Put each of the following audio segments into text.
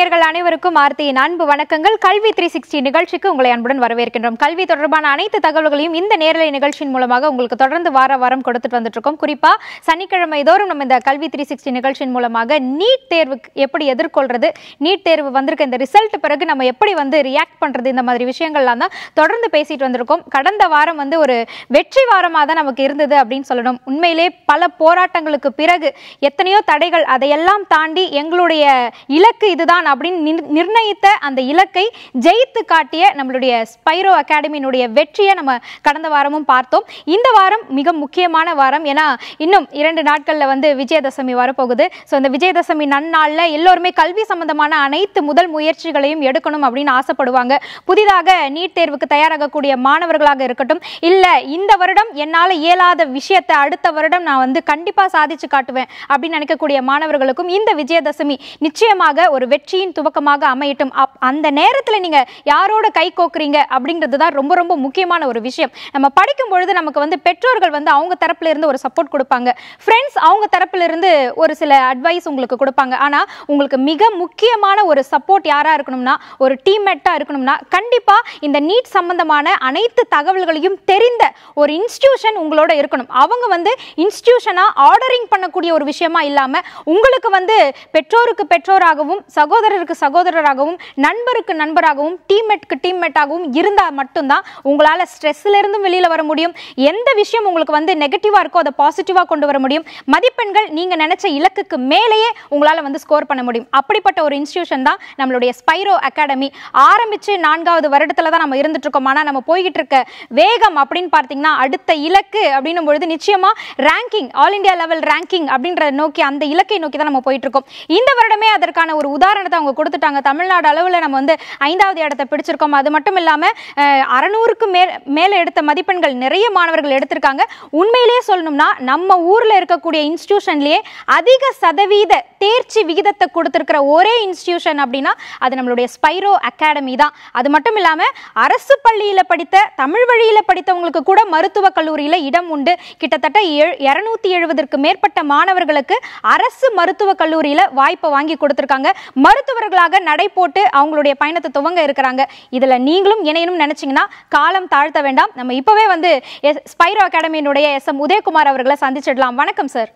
நேயர்கள் அனைவருக்கும் ஆர்த்தியின் அன்பு வணக்கங்கள் கல்வி த்ரீ சிக்ஸ்டி நிகழ்ச்சிக்கு உங்களை அன்புடன் வரவேற்கின்றோம் கல்வி தொடர்பான அனைத்து தகவல்களையும் இந்த நேரலை நிகழ்ச்சியின் மூலமாக உங்களுக்கு தொடர்ந்து வார வாரம் கொடுத்துட்டு வந்துட்டு இருக்கோம் குறிப்பா சனிக்கிழமை தோறும் நம்ம இந்த கல்வி த்ரீ சிக்ஸ்டி நிகழ்ச்சியின் மூலமாக நீட் தேர்வுக்கு எப்படி எதிர்கொள்றது நீட் தேர்வு வந்திருக்க இந்த ரிசல்ட் பிறகு நம்ம எப்படி வந்து ரியாக்ட் பண்றது இந்த மாதிரி விஷயங்கள்லாம் தான் தொடர்ந்து பேசிட்டு வந்திருக்கோம் கடந்த வாரம் வந்து ஒரு வெற்றி வாரமாக தான் நமக்கு இருந்தது அப்படின்னு சொல்லணும் உண்மையிலே பல போராட்டங்களுக்கு பிறகு எத்தனையோ தடைகள் அதையெல்லாம் தாண்டி எங்களுடைய இலக்கு இதுதான் அப்படின்னு நிர்- நிர்ணயித்த அந்த இலக்கை ஜெயித்து காட்டிய நம்மளுடைய ஸ்பைரோ அகாடமியினுடைய வெற்றியை நம்ம கடந்த வாரமும் பார்த்தோம் இந்த வாரம் மிக முக்கியமான வாரம் ஏன்னா இன்னும் இரண்டு நாட்களில் வந்து விஜயதசமி வரப்போகுது ஸோ இந்த விஜயதசமி நன்னாளில் எல்லோருமே கல்வி சம்பந்தமான அனைத்து முதல் முயற்சிகளையும் எடுக்கணும் அப்படின்னு ஆசைப்படுவாங்க புதிதாக நீட் தேர்வுக்கு தயாராகக்கூடிய மாணவர்களாக இருக்கட்டும் இல்லை இந்த வருடம் என்னால் இயலாத விஷயத்தை அடுத்த வருடம் நான் வந்து கண்டிப்பாக சாதிச்சு காட்டுவேன் அப்படின்னு நினைக்கக்கூடிய மாணவர்களுக்கும் இந்த விஜயதசமி நிச்சயமாக ஒரு வெற்றியின் துவக்கமாக அமையட்டும் அப் அந்த நேரத்தில் நீங்கள் யாரோட கை கோக்குறீங்க அப்படிங்கிறது தான் ரொம்ப ரொம்ப முக்கியமான ஒரு விஷயம் நம்ம படிக்கும் பொழுது நமக்கு வந்து பெற்றோர்கள் வந்து அவங்க தரப்புல இருந்து ஒரு சப்போர்ட் கொடுப்பாங்க ஃப்ரெண்ட்ஸ் அவங்க தரப்புல இருந்து ஒரு சில அட்வைஸ் உங்களுக்கு கொடுப்பாங்க ஆனால் உங்களுக்கு மிக முக்கியமான ஒரு சப்போர்ட் யாராக இருக்கணும்னா ஒரு டீம்மேட்டாக இருக்கணும்னா கண்டிப்பாக இந்த நீட் சம்பந்தமான அனைத்து தகவல்களையும் தெரிந்த ஒரு இன்ஸ்டிடியூஷன் உங்களோட இருக்கணும் அவங்க வந்து இன்ஸ்டிடியூஷனாக ஆர்டரிங் பண்ணக்கூடிய ஒரு விஷயமா இல்லாமல் உங்களுக்கு வந்து பெற்றோருக்கு பெற்றோராகவும் சகோதரருக்கு சகோதரராகவும் நண்பருக்கு நண்பராகவும் டீம்மேட்க்கு டீம்மேட்டாகவும் இருந்தால் மட்டும்தான் உங்களால் ஸ்ட்ரெஸ்ல இருந்தும் வெளியில் வர முடியும் எந்த விஷயம் உங்களுக்கு வந்து நெகட்டிவாக இருக்கோ அதை பாசிட்டிவாக கொண்டு வர முடியும் மதிப்பெண்கள் நீங்கள் நினைச்ச இலக்குக்கு மேலேயே உங்களால் வந்து ஸ்கோர் பண்ண முடியும் அப்படிப்பட்ட ஒரு இன்ஸ்டிடியூஷன் தான் நம்மளுடைய ஸ்பைரோ அகாடமி ஆரம்பிச்சு நான்காவது வருடத்துல தான் நம்ம இருந்துட்டு இருக்கோம் ஆனால் நம்ம போய்கிட்டு இருக்க வேகம் அப்படின்னு பார்த்தீங்கன்னா அடுத்த இலக்கு அப்படின்னும் பொழுது நிச்சயமா ranking all India level ranking அப்படின்றத நோக்கி அந்த இலக்கை நோக்கி தான் நம்ம போயிட்டு இருக்கோம் இந்த வருடமே அதற்கான ஒரு உதாரணத்தை அவங்க கொடுத்துட்டாங்க தமிழ்நாடு அளவில் நம்ம வந்து ஐந்தாவது இடத்தை பிடிச்சிருக்கோம் அது மட்டும் இல்லாமல் அறநூறுக்கு மேல் மேலே எடுத்த மதிப்பெண்கள் நிறைய மாணவர்கள் எடுத்திருக்காங்க உண்மையிலேயே சொல்லணும்னா நம்ம ஊரில் இருக்கக்கூடிய இன்ஸ்டிடியூஷன்லேயே அதிக சதவீத தேர்ச்சி விகிதத்தை கொடுத்திருக்கிற ஒரே இன்ஸ்டிடியூஷன் அப்படின்னா அது நம்மளுடைய ஸ்பைரோ அகாடமி தான் அது மட்டும் இல்லாமல் அரசு பள்ளியில் படித்த தமிழ் வழியில் படித்தவங்களுக்கு கூட மருத்துவக் கல்லூரியில் இடம் உண்டு கிட்டத்தட்ட இரநூத்தி எழுபதற்கு மேற்பட்ட மாணவர்களுக்கு அரசு மருத்துவக் கல்லூரியில் வாய்ப்பை வாங்கி கொடுத்துருக்காங்க மருத்துவர்களாக நடை போட்டு அவங்களுடைய பயணத்தை துவங்க இருக்கிறாங்க இதில் நீங்களும் இணையணும்னு நினைச்சீங்கன்னா காலம் தாழ்த்த வேண்டாம் நம்ம இப்போவே வந்து எஸ்- ஸ்பைரோ அகாடமியினுடைய எஸ் எம் உதயகுமார் அவர்களை சந்திச்சிடலாம் வணக்கம் சார்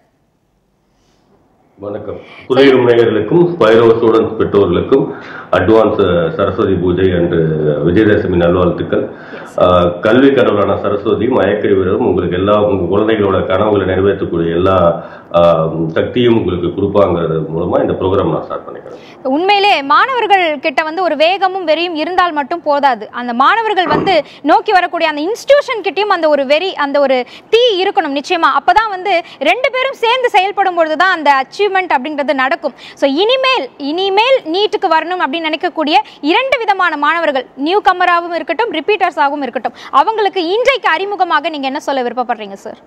வணக்கம் புதையும் நேயர்களுக்கும் ஸ்பைரோ ஸ்டூடெண்ட்ஸ் பெற்றோர்களுக்கும் அட்வான்ஸ் சரஸ்வதி பூஜை அன்று விஜயதசமி நல்வாழ்த்துக்கள் ஆஹ், கல்வி கடவுளான சரஸ்வதி மயக்கை விரதம் உங்களுக்கு எல்லா உங்க குழந்தைகளோட கனவுகளை நிறைவேற்றக்கூடிய எல்லா ஆஹ், சக்தியும் உங்களுக்கு கொடுப்பாங்கிறது மூலமா இந்த ப்ரோக்ராம் நான் ஸ்டார்ட் பண்ணிக்கிறேன் உண்மையிலே மாணவர்கள் கிட்ட வந்து ஒரு வேகமும் வெறியும் இருந்தால் மட்டும் போதாது அந்த மாணவர்கள் வந்து நோக்கி வரக்கூடிய அந்த இன்ஸ்டிடியூஷன் கிட்டயும் அந்த ஒரு வெறி அந்த ஒரு தீ இருக்கணும் நிச்சயமா அப்பதான் வந்து ரெண்டு பேரும் சேர்ந்து செயல்படும் பொழுது தான் அந்த அச்சீவ்மெண்ட் அப்படின்றது நடக்கும் ஸோ இனிமேல் இனிமேல் நீட்டுக்கு வரணும் அப்படின்னு நினைக்கக்கூடிய இரண்டு விதமான மாணவர்கள் நியூ கம்மராகவும் இருக்கட்டும் ரிப்பீட்டர்ஸாகவும் இருக்கட்டும் அவங்களுக்கு இன்றைக்கு அறிமுகமாக நீங்க என்ன சொல்ல விருப்பப்படுறீங்க சார்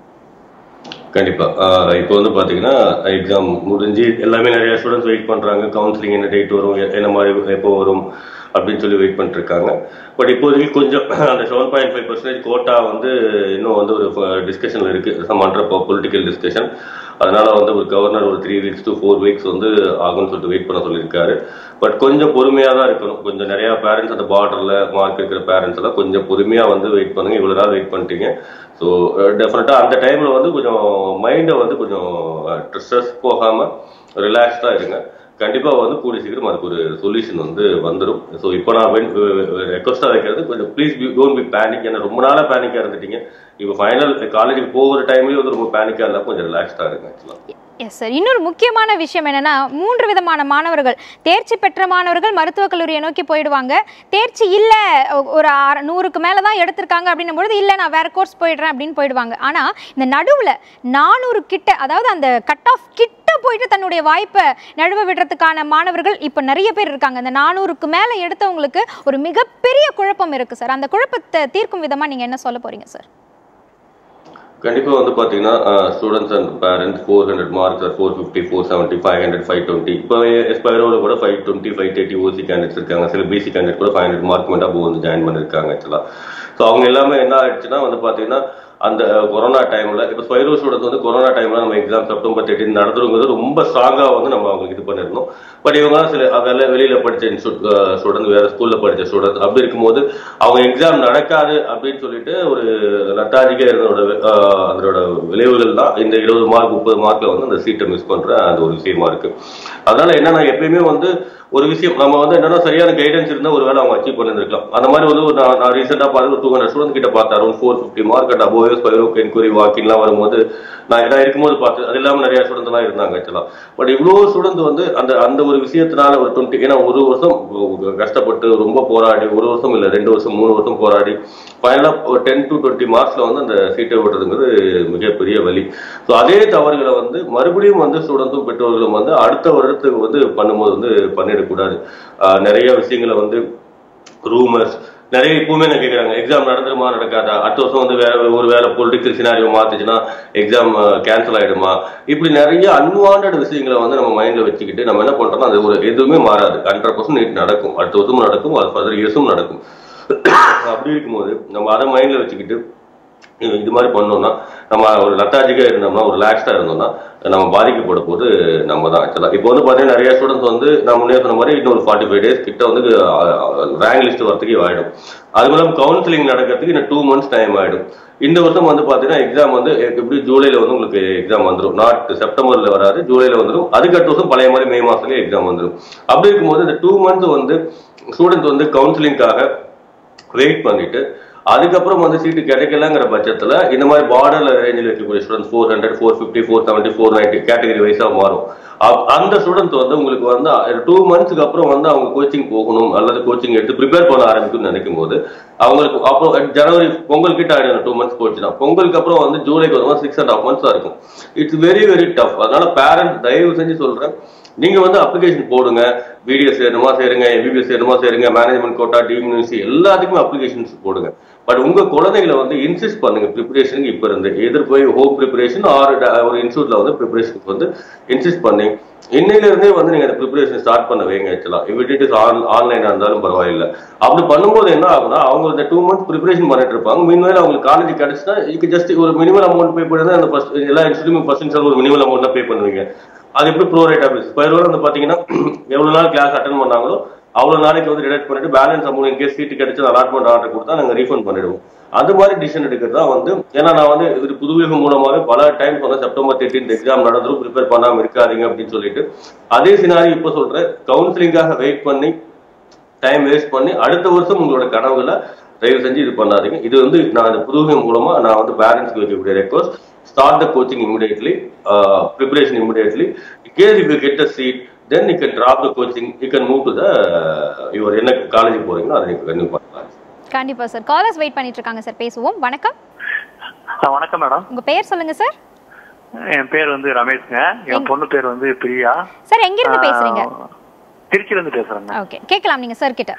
கண்டிப்பா ஆஹ் இப்போ வந்து பாத்தீங்கன்னா எக்ஸாம் முடிஞ்சு எல்லாமே நிறைய ஸ்டூடெண்ட்ஸ் வெயிட் பண்றாங்க கவுன்சிலிங் என்ன டேட் வரும் எ- என்ன மாதிரி எப்போ வரும் அப்படின்னு சொல்லி வெயிட் பண்ணிட்டு இருக்காங்க பட் இப்போதைக்கு கொஞ்சம் அந்த seven point five percentage quota வந்து இன்னும் வந்து ஒரு டிஸ்கஷன்ல இருக்கு சம் அண்டர் பொலிட்டிக்கல் டிஸ்கஷன் அதனால வந்து ஒரு கவர்னர் ஒரு three weeks to four weeks வந்து ஆகும்னு சொல்லிட்டு வெயிட் பண்ண சொல்லியிருக்காரு பட் கொஞ்சம் பொறுமையா தான் இருக்கணும் கொஞ்சம் நிறைய பேரண்ட்ஸ் அந்த பார்டர்ல மார்க் இருக்கிற பேரண்ட்ஸ் எல்லாம் கொஞ்சம் பொறுமையா வந்து வெயிட் பண்ணுங்க இவ்வளவு நாள் வெயிட் பண்ணிட்டீங்க ஸோ டெஃபினட்டா அந்த டைம்ல வந்து கொஞ்சம் மைண்டை வந்து கொஞ்சம் ஸ்ட்ரெஸ் போகாம ரிலாக்ஸ்டா இருங்க கண்டிப்பா வந்து கூடிய சீக்கிரம் அதுக்கு ஒரு சொல்யூஷன் வந்து வந்துடும் ஸோ இப்போ நான் ரெக்வஸ்டா வைக்கிறது கொஞ்சம் ப்ளீஸ் டோன்ட் பி பேனிக் ஏன்னா ரொம்ப நாளா பேனிக்கா இருந்துட்டீங்க இப்போ ஃபைனல் காலேஜுக்கு போகிற டைம்லயும் வந்து ரொம்ப பேனிக்கா இருந்தா கொஞ்சம் ரிலாக்ஸ்டா இருங்க ஆக்சுவலா எஸ் சார் இன்னொரு முக்கியமான விஷயம் என்னன்னா மூன்று விதமான மாணவர்கள் தேர்ச்சி பெற்ற மாணவர்கள் மருத்துவக் கல்லூரியை நோக்கி போயிடுவாங்க தேர்ச்சி இல்லை ஒரு அற- நூறுக்கு மேலே தான் எடுத்திருக்காங்க அப்படின்னும் பொழுது இல்லை நான் வேற கோர்ஸ் போயிடுறேன் அப்படின்னு போயிடுவாங்க ஆனால் இந்த நடுவில் நானூறு கிட்ட அதாவது அந்த கட் ஆஃப் கிட்ட போயிட்டு தன்னுடைய வாய்ப்பை நழுவ விடுறதுக்கான மாணவர்கள் இப்போ நிறைய பேர் இருக்காங்க அந்த நானூறுக்கு மேலே எடுத்தவங்களுக்கு ஒரு மிகப்பெரிய குழப்பம் இருக்கு சார் அந்த குழப்பத்தை தீர்க்கும் விதமாக நீங்கள் என்ன சொல்ல போறீங்க சார் கண்டிப்பா வந்து பாத்தீங்கன்னா students and parents four hundred marks or four fifty four seventy five hundred five twenty இப்போ எஸ்பைரோட கூட five twenty five thirty OC candidates இருக்காங்க சில பிசி கேண்டிடேட் கூட ஃபைவ் ஹண்ட்ரட் மார்க் மட்டும் அப்போ வந்து ஜாயின் பண்ணிருக்காங்க ஆக்சுவலா ஸோ அவங்க எல்லாமே என்ன ஆயிடுச்சுன்னா வந்து பாத்தீங்கன்னா அந்த கொரோனா டைம்ல இப்போ ஸ்பைரோ ஸ்டூடெண்ட்ஸ் வந்து கொரோனா டைம்ல நம்ம எக்ஸாம் செப்டம்பர் தேர்ட்டின் நடந்துருங்கிறது ரொம்ப ஸ்ட்ராங்கா வந்து நம்ம அவங்களுக்கு இது பண்ணிருந்தோம் பட் இவங்க சில அதெல்லாம் வெளியில படிச்ச இன்ஸ்டியூட் ஸ்டூடெண்ட் வேற ஸ்கூல்ல படிச்ச ஸ்டூடெண்ட் அப்படி இருக்கும்போது அவங்க எக்ஸாம் நடக்காது அப்படின்னு சொல்லிட்டு ஒரு லட்டாஜிக்கா இருந்தோட அஹ், அதோட விளைவுகள் தான் இந்த இருபது மார்க் முப்பது மார்க்ல வந்து அந்த சீட்டை மிஸ் பண்ற அந்த ஒரு விஷயமா இருக்கு அதனால என்னன்னா எப்பயுமே வந்து ஒரு விஷயம் நம்ம வந்து என்னன்னா சரியான கைடன்ஸ் இருந்தா ஒரு வேளை அவங்க அச்சீவ் பண்ணிருக்கலாம் அந்த மாதிரி வந்து ஒரு நான் நான் ரீசெண்டா பார்த்து ஒரு டூ ஹண்ட்ரட் ஸ்டூடெண்ட் கிட்ட பார்த்தேன் around four fifty mark at above Spiro enquiry வாக்கிங்லாம் வரும்போது நான் இடம் இருக்கும்போது பார்த்து அது இல்லாம நிறைய ஸ்டூடெண்ட் எல்லாம் இருந்தாங்க ஆக்சுவலா பட் இவ்வளோ ஸ்டூடெண்ட் வந்து அந்த அந்த ஒரு விஷயத்தினால ஒரு டுவெண்ட்டி ஏன்னா ஒரு வருஷம் கஷ்டப்பட்டு ரொம்ப போராடி ஒரு வருஷம் இல்ல ரெண்டு வருஷம் மூணு வருஷம் போராடி ஃபைனலா ஒரு டென் டு டுவெண்ட்டி மார்க்ஸ்ல வந்து அந்த சீட்டை விடுறதுங்கிறது மிகப்பெரிய வழி ஸோ அதே தவறுகளை வந்து மறுபடியும் வந்து ஸ்டூடெண்ட்ஸும் பெற்றோர்களும் வந்து அடுத்த வருடத்துக்கு வந்து பண்ணும்போது வந்து பண்ணிடக்கூடாது ஆஹ் நிறைய விஷயங்களை வந்து ரூமர்ஸ் நிறைய இப்பவுமே என்ன கேட்குறாங்க எக்ஸாம் நடந்துருமா நடக்காதா அடுத்த வருஷம் வந்து வேற ஒரு வேற பொலிட்டிக்கல் சினாரியோ மாத்துச்சுன்னா எக்ஸாம் கேன்சல் ஆயிடுமா இப்படி நிறைய அன்வான்ட் விஷயங்களை வந்து நம்ம மைண்ட்ல வச்சுக்கிட்டு நம்ம என்ன பண்றோம்னா அது ஒரு எதுவுமே மாறாது ஹண்ட்ரட் பர்சன்ட் நடக்கும் அடுத்த வருஷமும் நடக்கும் அது ஃபர்தர் இயர்ஸும் நடக்கும் அப்படி இருக்கும்போது நம்ம அதை மைண்ட்ல வச்சுக்கிட்டு இது- இது மாதிரி பண்ணோம்னா நம்ம ஒரு லத்தாஜிக்கா இருந்தோம்னா ஒரு ரிலாக்ஸ்டா இருந்தோம்னா நம்ம பாதிக்கப்பட போது நம்ம தான் ஆக்சுவலா இப்போ வந்து பாத்தீங்கன்னா நிறைய ஸ்டூடெண்ட்ஸ் வந்து நான் முன்னே சொன்ன மாதிரி இன்னொரு ஃபார்ட்டி ஃபைவ் டேஸ் கிட்ட வந்து ரேங்க் லிஸ்ட் வரதுக்கு ஆயிடும் அது மூலம் கவுன்சிலிங் நடக்கிறதுக்கு இன்னும் டூ மந்த்ஸ் டைம் ஆயிடும் இந்த வருஷம் வந்து பாத்தீங்கன்னா எக்ஸாம் வந்து எப்படி ஜூலைல வந்து உங்களுக்கு எக்ஸாம் வந்துடும் நாட் செப்டம்பர்ல வராது ஜூலைல வந்துடும் அதுக்கு அடுத்த வருஷம் பழைய மாதிரி மே மாசத்துலயே எக்ஸாம் வந்துடும் அப்படி இருக்கும்போது இந்த டூ மந்த்ஸ் வந்து ஸ்டூடெண்ட் வந்து கவுன்சிலிங்காக வெயிட் பண்ணிட்டு அதுக்கப்புறம் வந்து சீட்டு கிடைக்கலங்கிற பட்சத்துல இந்த மாதிரி பார்டர்ல ரேஞ்சில் இருக்கக்கூடிய student four hundred four fifty four seventy four ninety category வைஸா மாறும் அப்- அந்த ஸ்டூடெண்ட் வந்து உங்களுக்கு வந்து டூ மந்த்ஸ்க்கு அப்புறம் வந்து அவங்க கோச்சிங் போகணும் அல்லது கோச்சிங் எடுத்து ப்ரிப்பேர் பண்ண ஆரம்பிக்கும்னு நினைக்கும் போது அவங்களுக்கு அப்புறம் ஜனவரி பொங்கல் கிட்ட ஆயிடும் டூ மந்த்ஸ் போச்சுன்னா பொங்கலுக்கு அப்புறம் வந்து ஜூலைக்கு வரும்போது சிக்ஸ் அண்ட் ஹாஃப் மந்த்ஸா இருக்கும் இட்ஸ் வெரி வெரி டஃப் அதனால பேரண்ட்ஸ் தயவு செஞ்சு சொல்றேன் நீங்க வந்து அப்ளிகேஷன் போடுங்க பிடிஎஸ் சேரணுமா சேருங்க எம்பிபிஎஸ் சேரணுமா சேருங்க மேனேஜ்மெண்ட் கோட்டா டீம் யூனிவர்சிட்டி எல்லாத்துக்குமே அப்ளிகேஷன்ஸ் போடுங்க பட் உங்க குழந்தைகளை வந்து இன்சிஸ்ட் பண்ணுங்க ப்ரிப்பரேஷனுக்கு இப்ப இருந்து எதிர் போய் ஹோம் ப்ரிப்பரேஷன் ஆர் ஒரு இன்ஸ்டியூட்ல வந்து ப்ரிப்பரேஷனுக்கு வந்து இன்சிஸ்ட் பண்ணி இன்னையில இருந்தே வந்து நீங்க அந்த ப்ரிப்பரேஷன் ஸ்டார்ட் பண்ண வைங்க ஆக்சுவலா if it is ஆன் ஆன்லைனா இருந்தாலும் பரவாயில்லை அப்படி பண்ணும்போது என்ன ஆகும்னா அவங்க இந்த டூ மந்த்ஸ் ப்ரிப்பரேஷன் பண்ணிட்டு இருப்பாங்க மீன்வேல அவங்களுக்கு காலேஜ் கிடைச்சுன்னா இதுக்கு ஜஸ்ட் ஒரு மினிமம் அமௌண்ட் பே பண்ணி அந்த first எல்லா இன்ஸ்டியூட்டும் பர்சன்ட் ஒரு மினிமம் அமௌண்ட் தான் பே பண்ணுவீங்க அது எப்படி ப்ரோ ரேட் ஆஃபீஸ் பயிரோட வந்து பாத்தீங்கன்னா எவ்வளவு நாள் கிளாஸ் அட்டன் பண்ணாங்களோ அவ்வளவு நாளைக்கு வந்து டிடெக்ட் பண்ணிட்டு பேலன்ஸ் அமௌண்ட் இன்கேஸ் சீட்டு கிடைச்சு அலாட்மெண்ட் ஆர்டர் கொடுத்தா நாங்க ரீஃபண்ட் பண்ணிடுவோம் அது மாதிரி டிசிஷன் எடுக்கிறது தான் வந்து ஏன்னா நான் வந்து இது புதுவிகம் மூலமாவே பல டைம் சொன்னேன் செப்டம்பர் தேர்ட்டின் எக்ஸாம் நடந்துரும் ப்ரிப்பேர் பண்ணாம இருக்காதீங்க அப்படின்னு சொல்லிட்டு அதே சினாரி இப்போ சொல்றேன் கவுன்சிலிங்காக வெயிட் பண்ணி டைம் வேஸ்ட் பண்ணி அடுத்த வருஷம் உங்களோட கனவுகளை தயவு செஞ்சு இது பண்ணாதீங்க இது வந்து நான் இந்த புதுவிகம் மூலமா நான் வந்து பேரண்ட்ஸ்க்கு வைக்கக்கூடிய request start the coaching immediately preparation immediately case if you get a seat then you can drop the coaching you can move to the your என்ன காலேஜ் போறீங்களோ அதை நீங்க கன்டினியூ பண்ணலாம் கண்டிப்பா சார் காலர்ஸ் வெயிட் பண்ணிட்டு இருக்காங்க சார் பேசுவோம் வணக்கம் ஆ, வணக்கம் மேடம் உங்க பெயர் சொல்லுங்க சார் என் பேர் வந்து ரமேஷ்ங்க என் பொண்ணு பேர் வந்து பிரியா சார் எங்க இருந்து பேசுறீங்க ஆ, திருச்சியில இருந்து பேசுறேங்க ஓகே கேட்கலாம் நீங்க சார் கிட்ட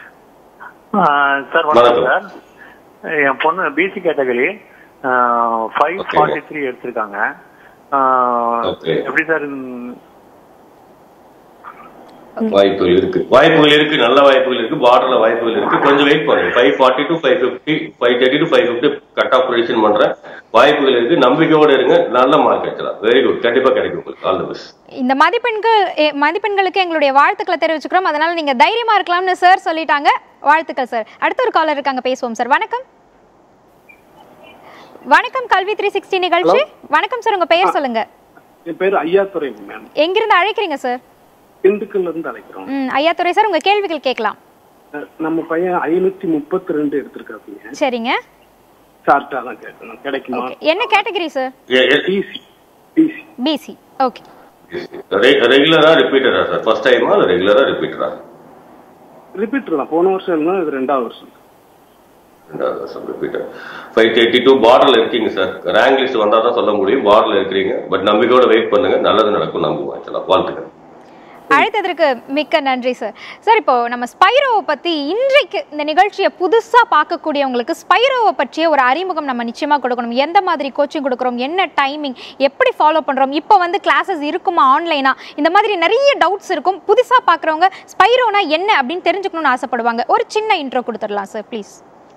ஆ, சார் வணக்கம் வணக்கம். சார் என் பொண்ணு BC category five Okay. Forty three எடுத்திருக்காங்க ஆ, Okay. எப்படி சார் இந்த- வாய்ப்புகள் இருக்கு வாய்ப்புகள் இருக்கு நல்ல வாய்ப்புகள் இருக்கு பார்டர்ல வாய்ப்புகள் இருக்கு கொஞ்சம் வெயிட் பண்ணுங்க five forty two five fifty five thirty two five fifty cut off prediction பண்றேன் வாய்ப்புகள் இருக்கு நம்பிக்கையோட இருங்க நல்ல மார்க் எடுக்கலாம் வெரி குட் கண்டிப்பா கிடைக்கும் உங்களுக்கு ஆல் தி பெஸ்ட் இந்த மதிப்பெண்கள் எ- மதிப்பெண்களுக்கு எங்களுடைய வாழ்த்துக்களை தெரிவிச்சுக்கிறோம் அதனால நீங்க தைரியமா இருக்கலாம்னு சார் சொல்லிட்டாங்க வாழ்த்துக்கள் சார் அடுத்த ஒரு காலர் இருக்காங்க பேசுவோம் சார் வணக்கம் வணக்கம் கல்வி த்ரீ சிக்ஸ்டி நிகழ்ச்சி வணக்கம் சார் உங்க பெயர் சொல்லுங்க என் பேர் ஐயாத்துறை மேம் எங்கிருந்து அழைக்கிறீங்க சார் திண்டுக்கல்ல இருந்து அழைக்கிறோம் ம் ஐயாத்துறை சார் உங்க கேள்விகள் கேட்கலாம் அஹ் நம்ம பையன் ஐநூத்தி முப்பத்தி ரெண்டு எடுத்திருக்காங்க சரிங்க ஷார்ட்டா தான் கேட்கணும் கிடைக்குமா ஓகே என்ன category sir DC DC BC okay ரெகுலரா ரிப்பீட்டரா சார் ஃபர்ஸ்ட் டைமா இல்ல ரெகுலரா ரிப்பீட்டரா ரிப்பீட்டர் தான் போன வருஷம் இருந்தா இது ரெண்டாவது வருஷம் ரெண்டாவது வருஷம் ரிப்பீட்டர் ஃபைவ் தேர்ட்டி டூ பார்டர்ல இருக்கீங்க சார் ரேங்க் லிஸ்ட் வந்தா தான் சொல்ல முடியும் பார்டர்ல இருக்கிறீங்க பட் நம்பிக்கையோட வெயிட் பண்ணுங்க நல்லது நடக்கும் நம்புவோம் ஆக்சுவலா வாழ்த்துக்கள் அழைத்ததற்கு மிக்க நன்றி சார் சார் இப்போ நம்ம ஸ்பைரோவை பத்தி இன்றைக்கு இந்த நிகழ்ச்சியை புதுசா பார்க்கக்கூடியவங்களுக்கு ஸ்பைரோவை பற்றிய ஒரு அறிமுகம் நம்ம நிச்சயமா கொடுக்கணும் எந்த மாதிரி கோச்சிங் கொடுக்குறோம் என்ன டைமிங் எப்படி ஃபாலோ பண்றோம் இப்போ வந்து கிளாஸஸ் இருக்குமா ஆன்லைனா இந்த மாதிரி நிறைய டவுட்ஸ் இருக்கும் புதுசா பார்க்குறவங்க ஸ்பைரோனா என்ன அப்படின்னு தெரிஞ்சுக்கணும்னு ஆசைப்படுவாங்க ஒரு சின்ன இன்ட்ரோ கொடுத்துடலாம் சார் ப்ளீஸ்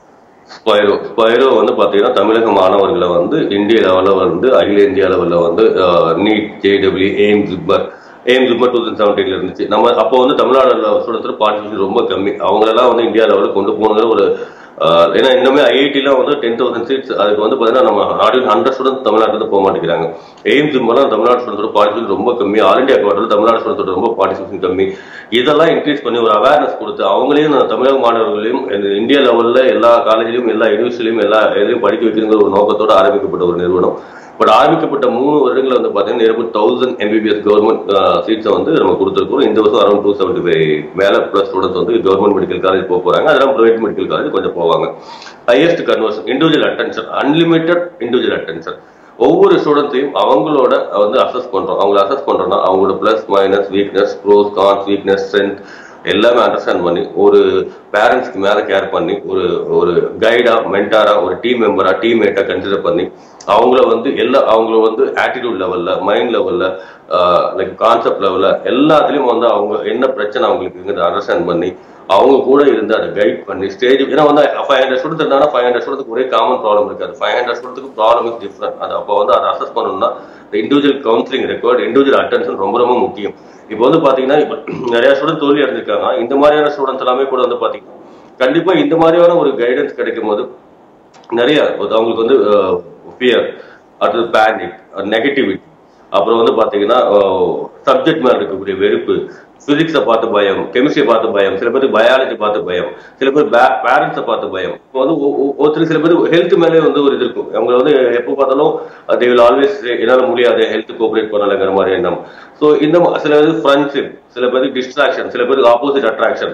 ஸ்பைரோ ஸ்பைரோ வந்து பாத்தீங்கன்னா தமிழக மாணவர்களை வந்து இந்திய லெவலில் வந்து அகில இந்திய லெவலில் வந்து NEET J W AIIMS JIPMER AIIMS JIPMER two thousand செவன்டீன்ல இருந்துச்சு நம்ம அப்போ வந்து தமிழ்நாடு ஸ்டூடெண்ட்ஸ் பார்ட்டிசிபேஷன் ரொம்ப கம்மி அவங்களெல்லாம் வந்து இந்தியா லெவலில் கொண்டு போகணுங்கிற ஒரு ஆஹ் ஏன்னா இன்னுமே ஐஐடிலாம் வந்து டென் தௌசண்ட் சீட்ஸ் அதுக்கு வந்து பார்த்தீங்கன்னா நம்ம நாட்டில் ஹண்ட்ரட் ஸ்டூடெண்ட் தமிழ்நாட்டில் போக மாட்டேங்கிறாங்க எய்ம் ஜிம்மெல்லாம் தமிழ்நாடு ஸ்டூடெண்ட்ஸோட பார்ட்டிசிபேஷன் ரொம்ப கம்மி ஆல் இந்தியா குவார்டர் தமிழ்நாடு ஸ்டூடெண்ட்ஸோட ரொம்ப பார்ட்டிசிபேஷன் கம்மி இதெல்லாம் இன்க்ரீஸ் பண்ணி ஒரு அவேர்னஸ் கொடுத்து அவங்களையும் நான் தமிழக மாணவர்களையும் இந்த இந்தியா லெவலில் எல்லா காலேஜ்லையும் எல்லா யூனிவர்சிட்டிலையும் எல்லா இதுலையும் படிக்க வைக்கிறங்கிற ஒரு நோக்கத்தோட ஆரம்பிக்கப்பட்ட ஒரு நிறுவனம் பட் ஆரம்பிக்கப்பட்ட மூணு வருடங்கள் வந்து பார்த்தீங்கன்னா நியர்பை தௌசண்ட் எம்பிபிஎஸ் கவர்மெண்ட் சீட்ஸை வந்து நம்ம கொடுத்துருக்கோம் இந்த வருஷம் அரௌண்ட் டூ செவன்டி ஃபைவ் மேலே ப்ளஸ் ஸ்டூடெண்ட்ஸ் வந்து கவர்மெண்ட் மெடிக்கல் காலேஜ் போக போகிறாங்க அதெல்லாம் ப்ரைவேட் மெடிக்கல் காலேஜ் கொஞ்சம் போவாங்க highest conversion individual attention unlimited individual attention ஒவ்வொரு ஸ்டூடெண்ட்ஸையும் அவங்களோட வந்து அசஸ் பண்றோம் அவங்கள அசஸ் பண்றோம்னா அவங்களோட plus minus weakness pros cons weakness strength எல்லாமே அண்டர்ஸ்டாண்ட் பண்ணி ஒரு பேரண்ட்ஸ்க்கு மேல கேர் பண்ணி ஒரு ஒரு கைடா மென்டாரா ஒரு டீம் மெம்பரா டீம்மேட்டா கன்சிடர் பண்ணி அவங்கள வந்து எல்லா அவங்கள வந்து ஆட்டிடியூட் லெவல்ல மைண்ட் லெவல்ல லைக் கான்செப்ட் லெவல்ல எல்லாத்துலயும் வந்து அவங்க என்ன பிரச்சனை அவங்களுக்கு இருக்குங்கிறத அண்டர்ஸ்டாண்ட் பண்ணி அவங்க கூட இருந்து அதை கைட் பண்ணி ஸ்டேஜ் ஏன்னா வந்து ஃபைவ் ஹண்ட்ரட் ஸ்டூடெண்ட் இருந்தாங்கன்னா ஃபைவ் ஹண்ட்ரட் ஸ்டூடெண்ட் ஒரே காமன் ப்ராப்ளம் இருக்காது ஃபைவ் ஹண்ட்ரட் ஸ்டூடெண்ட்டுக்கு ப்ராப்ளம் இஸ் டிஃப்ரெண்ட் அது அப்போ வந்து அதை அசஸ் பண்ணணும்னா individual counselling record individual attention ரொம்ப ரொம்ப முக்கியம் இப்போ வந்து பாத்தீங்கன்னா இப்போ நிறைய ஸ்டூடெண்ட் தோல்வி அடைஞ்சிருக்காங்க இந்த மாதிரியான ஸ்டூடெண்ட்ஸ் எல்லாமே கூட வந்து பாத்தீங்கன்னா கண்டிப்பா இந்த மாதிரியான ஒரு கைடன்ஸ் கிடைக்கும் போது நிறைய அவங்களுக்கு வந்து ஃபியர் அடுத்தது பேனிக் நெகட்டிவிட்டி அப்புறம் வந்து பாத்தீங்கன்னா சப்ஜெக்ட் மேல இருக்கக்கூடிய வெறுப்பு பிசிக்ஸை பார்த்து பயம் கெமிஸ்ட்ரியை பார்த்து பயம் சில பேருக்கு பயாலஜி பார்த்து பயம் சில பேர் பேரண்ட்ஸை பார்த்து பயம் இப்போ வந்து ஒ- ஒ- ஒருத்தர் சில பேர் ஹெல்த் மேலே வந்து ஒரு இது இருக்கும் அவங்க வந்து எப்போ பார்த்தாலும் தே வில் ஆல்வேஸ் என்னால் முடியாது ஹெல்த் கோஆபரேட் பண்ணலைங்கிற மாதிரி எண்ணம் ஸோ இந்த ம- சில பேருக்கு ஃப்ரெண்ட்ஷிப் சில பேருக்கு டிஸ்ட்ராக்ஷன் சில பேருக்கு ஆப்போசிட் அட்ராக்ஷன்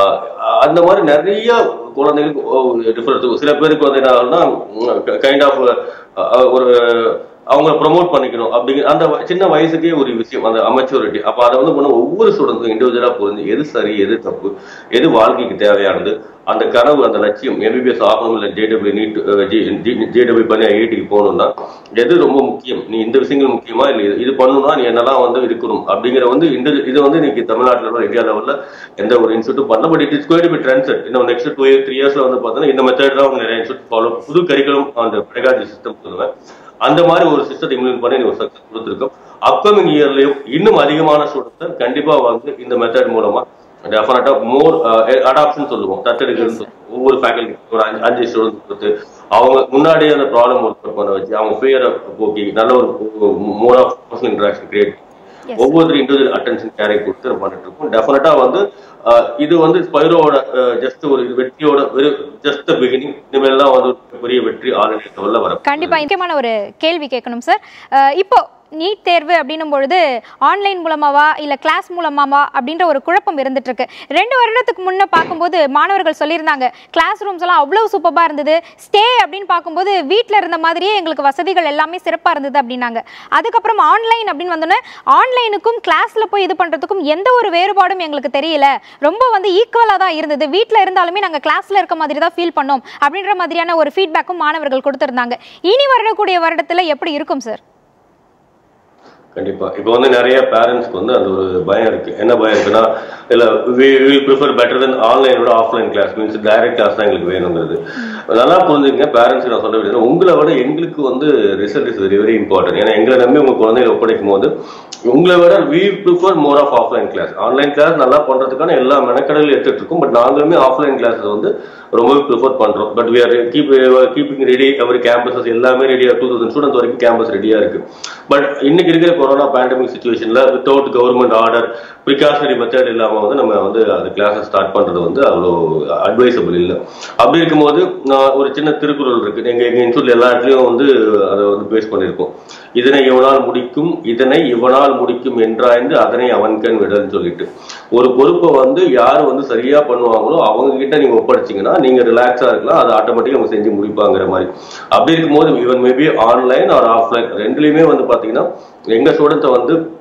அந்த மாதிரி நிறைய குழந்தைகளுக்கு டிஃபரன்ஸ் சில பேருக்கு வந்து என்ன ஆகும்னா கைண்ட் ஆஃப் ஒரு அவங்கள ப்ரொமோட் பண்ணிக்கணும் அப்படிங்கிற அந்த வ- சின்ன வயசுக்கே ஒரு விஷயம் அந்த அமெச்சூரிட்டி அப்ப அதை வந்து பண்ண ஒவ்வொரு ஸ்டூடெண்ட்ஸும் இண்டிவிஜுவலா புரிஞ்சு எது சரி எது தப்பு எது வாழ்க்கைக்கு தேவையானது அந்த கனவு அந்த லட்சியம் எம்பிபிஎஸ் ஆகணும் இல்லை ஜேடபிள்யூ நீட் ஜேடபிள்யூ பண்ணி ஐஐடிக்கு போகணும்னா எது ரொம்ப முக்கியம் நீ இந்த விஷயங்கள் முக்கியமா இல்லை இது- இது பண்ணணும்னா நீ என்னெல்லாம் வந்து இருக்கணும் அப்படிங்கிற வந்து இந்த இது வந்து இன்னைக்கு தமிழ்நாட்டில் உள்ள இந்தியா லெவலில் எந்த ஒரு இன்ஸ்டியூட்டும் பண்ணல பட் இட் இஸ் கோயிட் பி ட்ரெண்ட் செட் இன்னும் நெக்ஸ்ட் டூ த்ரீ இயர்ஸ்ல வந்து பார்த்தீங்கன்னா இந்த மெத்தட் தான் அவங்க நிறைய இன்ஸ்டியூட் ஃபாலோ புது கரிக்குலம் அந்த பெடகாஜி சிஸ்டம் சொல்லுவேன் அந்த மாதிரி ஒரு சிஸ்டத்தை இம்ப்ளிமெண்ட் பண்ணி ஒரு சக்சஸ் கொடுத்துருக்கோம் அப்கமிங் இயர்லயும் இன்னும் அதிகமான ஸ்டூடெண்ட்ஸ் கண்டிப்பா வந்து இந்த மெத்தட் மூலமா டெஃபினட்டா மோர் அடாப்ஷன் சொல்லுவோம் தத்தெடுக்கிறது சொல்லுவோம். ஒவ்வொரு ஃபேக்கல்டி ஒரு அஞ்சு அஞ்சு ஸ்டூடெண்ட் கொடுத்து அவங்க முன்னாடியே அந்த ப்ராப்ளம் ஒர்க் பண்ண வச்சு அவங்க ஃபியரை போக்கி நல்ல ஒரு more of personal interaction create Yes. ஒவ்வொரு இண்டிவிஜுவல் அட்டென்ஷன் கேரை கொடுத்து நம்ம பண்ணிட்டு இருக்கோம் டெஃபினட்டா வந்து அஹ், இது வந்து ஸ்பைரோட ஜஸ்ட் ஒரு வெற்றியோட ஜஸ்ட் பிகினிங் இனிமேல் தான் வந்து ஒரு பெரிய வெற்றி ஆல்ரெடி லெவலில் வர கண்டிப்பா முக்கியமான ஒரு கேள்வி கேட்கணும் சார் அஹ் இப்போ நீட் தேர்வு அப்படின்னும் பொழுது ஆன்லைன் மூலமாவா இல்ல கிளாஸ் மூலமாவா அப்படின்ற ஒரு குழப்பம் இருந்துட்டு இருக்கு ரெண்டு வருடத்துக்கு முன்ன பார்க்கும்போது மாணவர்கள் சொல்லியிருந்தாங்க கிளாஸ் ரூம்ஸ் எல்லாம் அவ்வளவு சூப்பரா இருந்தது ஸ்டே அப்படின்னு பார்க்கும்போது வீட்ல இருந்த மாதிரியே எங்களுக்கு வசதிகள் எல்லாமே சிறப்பா இருந்தது அப்படின்னாங்க அதுக்கப்புறம் ஆன்லைன் அப்படின்னு வந்தோன்னே ஆன்லைனுக்கும் கிளாஸ்ல போய் இது பண்றதுக்கும் எந்த ஒரு வேறுபாடும் எங்களுக்கு தெரியல ரொம்ப வந்து ஈக்குவலா தான் இருந்தது வீட்ல இருந்தாலுமே நாங்க கிளாஸ்ல இருக்க மாதிரி தான் ஃபீல் பண்ணோம் அப்படின்ற மாதிரியான ஒரு ஃபீட்பேக்கும் மாணவர்கள் கொடுத்திருந்தாங்க இனி வரக்கூடிய வருடத்துல எப்படி இருக்கும் சார் கண்டிப்பா இப்போ வந்து நிறைய பேரண்ட்ஸ்க்கு வந்து அந்த ஒரு பயம் இருக்கு என்ன பயம் இருக்குன்னா இல்ல வில் ப்ரிஃபர் பெட்டர் தென் ஆன்லைனோட offline class means direct class தான் எங்களுக்கு வேணுங்கிறது நல்லா புரிஞ்சுங்க பேரண்ட்ஸ்க்கு நான் சொல்ல வேண்டியது உங்களை விட எங்களுக்கு வந்து result is very very important ஏன்னா எங்களை நம்பி உங்க குழந்தைகளை ஒப்படைக்கும் போது உங்களை விட we prefer more of offline class online class நல்லா பண்றதுக்கான எல்லா மெனக்கடலும் எடுத்துட்டு இருக்கோம் பட் நாங்களுமே ஆஃப்லைன் கிளாஸ் வந்து ரொம்பவே ப்ரிஃபர் பண்றோம் but we are keep keeping ready every campuses எல்லாமே ரெடியா டூ தௌசண்ட் ஸ்டூடெண்ட் வரைக்கும் கேம்பஸ் ரெடியா இருக்கு பட் இன்னைக்கு இருக்கிற கொரோனா பேண்டமிக் சுச்சுவேஷன்ல without government order precautionary method இல்லாம வந்து நம்ம வந்து அந்த கிளாஸஸ் ஸ்டார்ட் பண்றது வந்து அவ்வளோ அட்வைசபிள் இல்லை அப்படி இருக்கும்போது நான் ஒரு சின்ன திருக்குறள் இருக்கு எங்க எங்க இன்ஸ்டியூட்ல எல்லா இடத்துலயும் வந்து அதை வந்து பேஸ் பண்ணியிருக்கோம் இதனை இவனால் முடிக்கும் இதனை இவனால் முடிக்கும் என்றாய்ந்து அதனை அவன்கண் விடல்னு சொல்லிட்டு ஒரு பொறுப்பை வந்து யார் வந்து சரியா பண்ணுவாங்களோ அவங்க கிட்ட நீங்க ஒப்படைச்சீங்கன்னா நீங்க ரிலாக்ஸா இருக்கலாம் அதை ஆட்டோமேட்டிக்கா அவங்க செஞ்சு முடிப்பாங்கிற மாதிரி அப்படி இருக்கும்போது even maybe online or offline ரெண்டுலயுமே வந்து பாத்தீங்கன்னா எங்க ஸ்டூடெண்ட்ஸை வந்து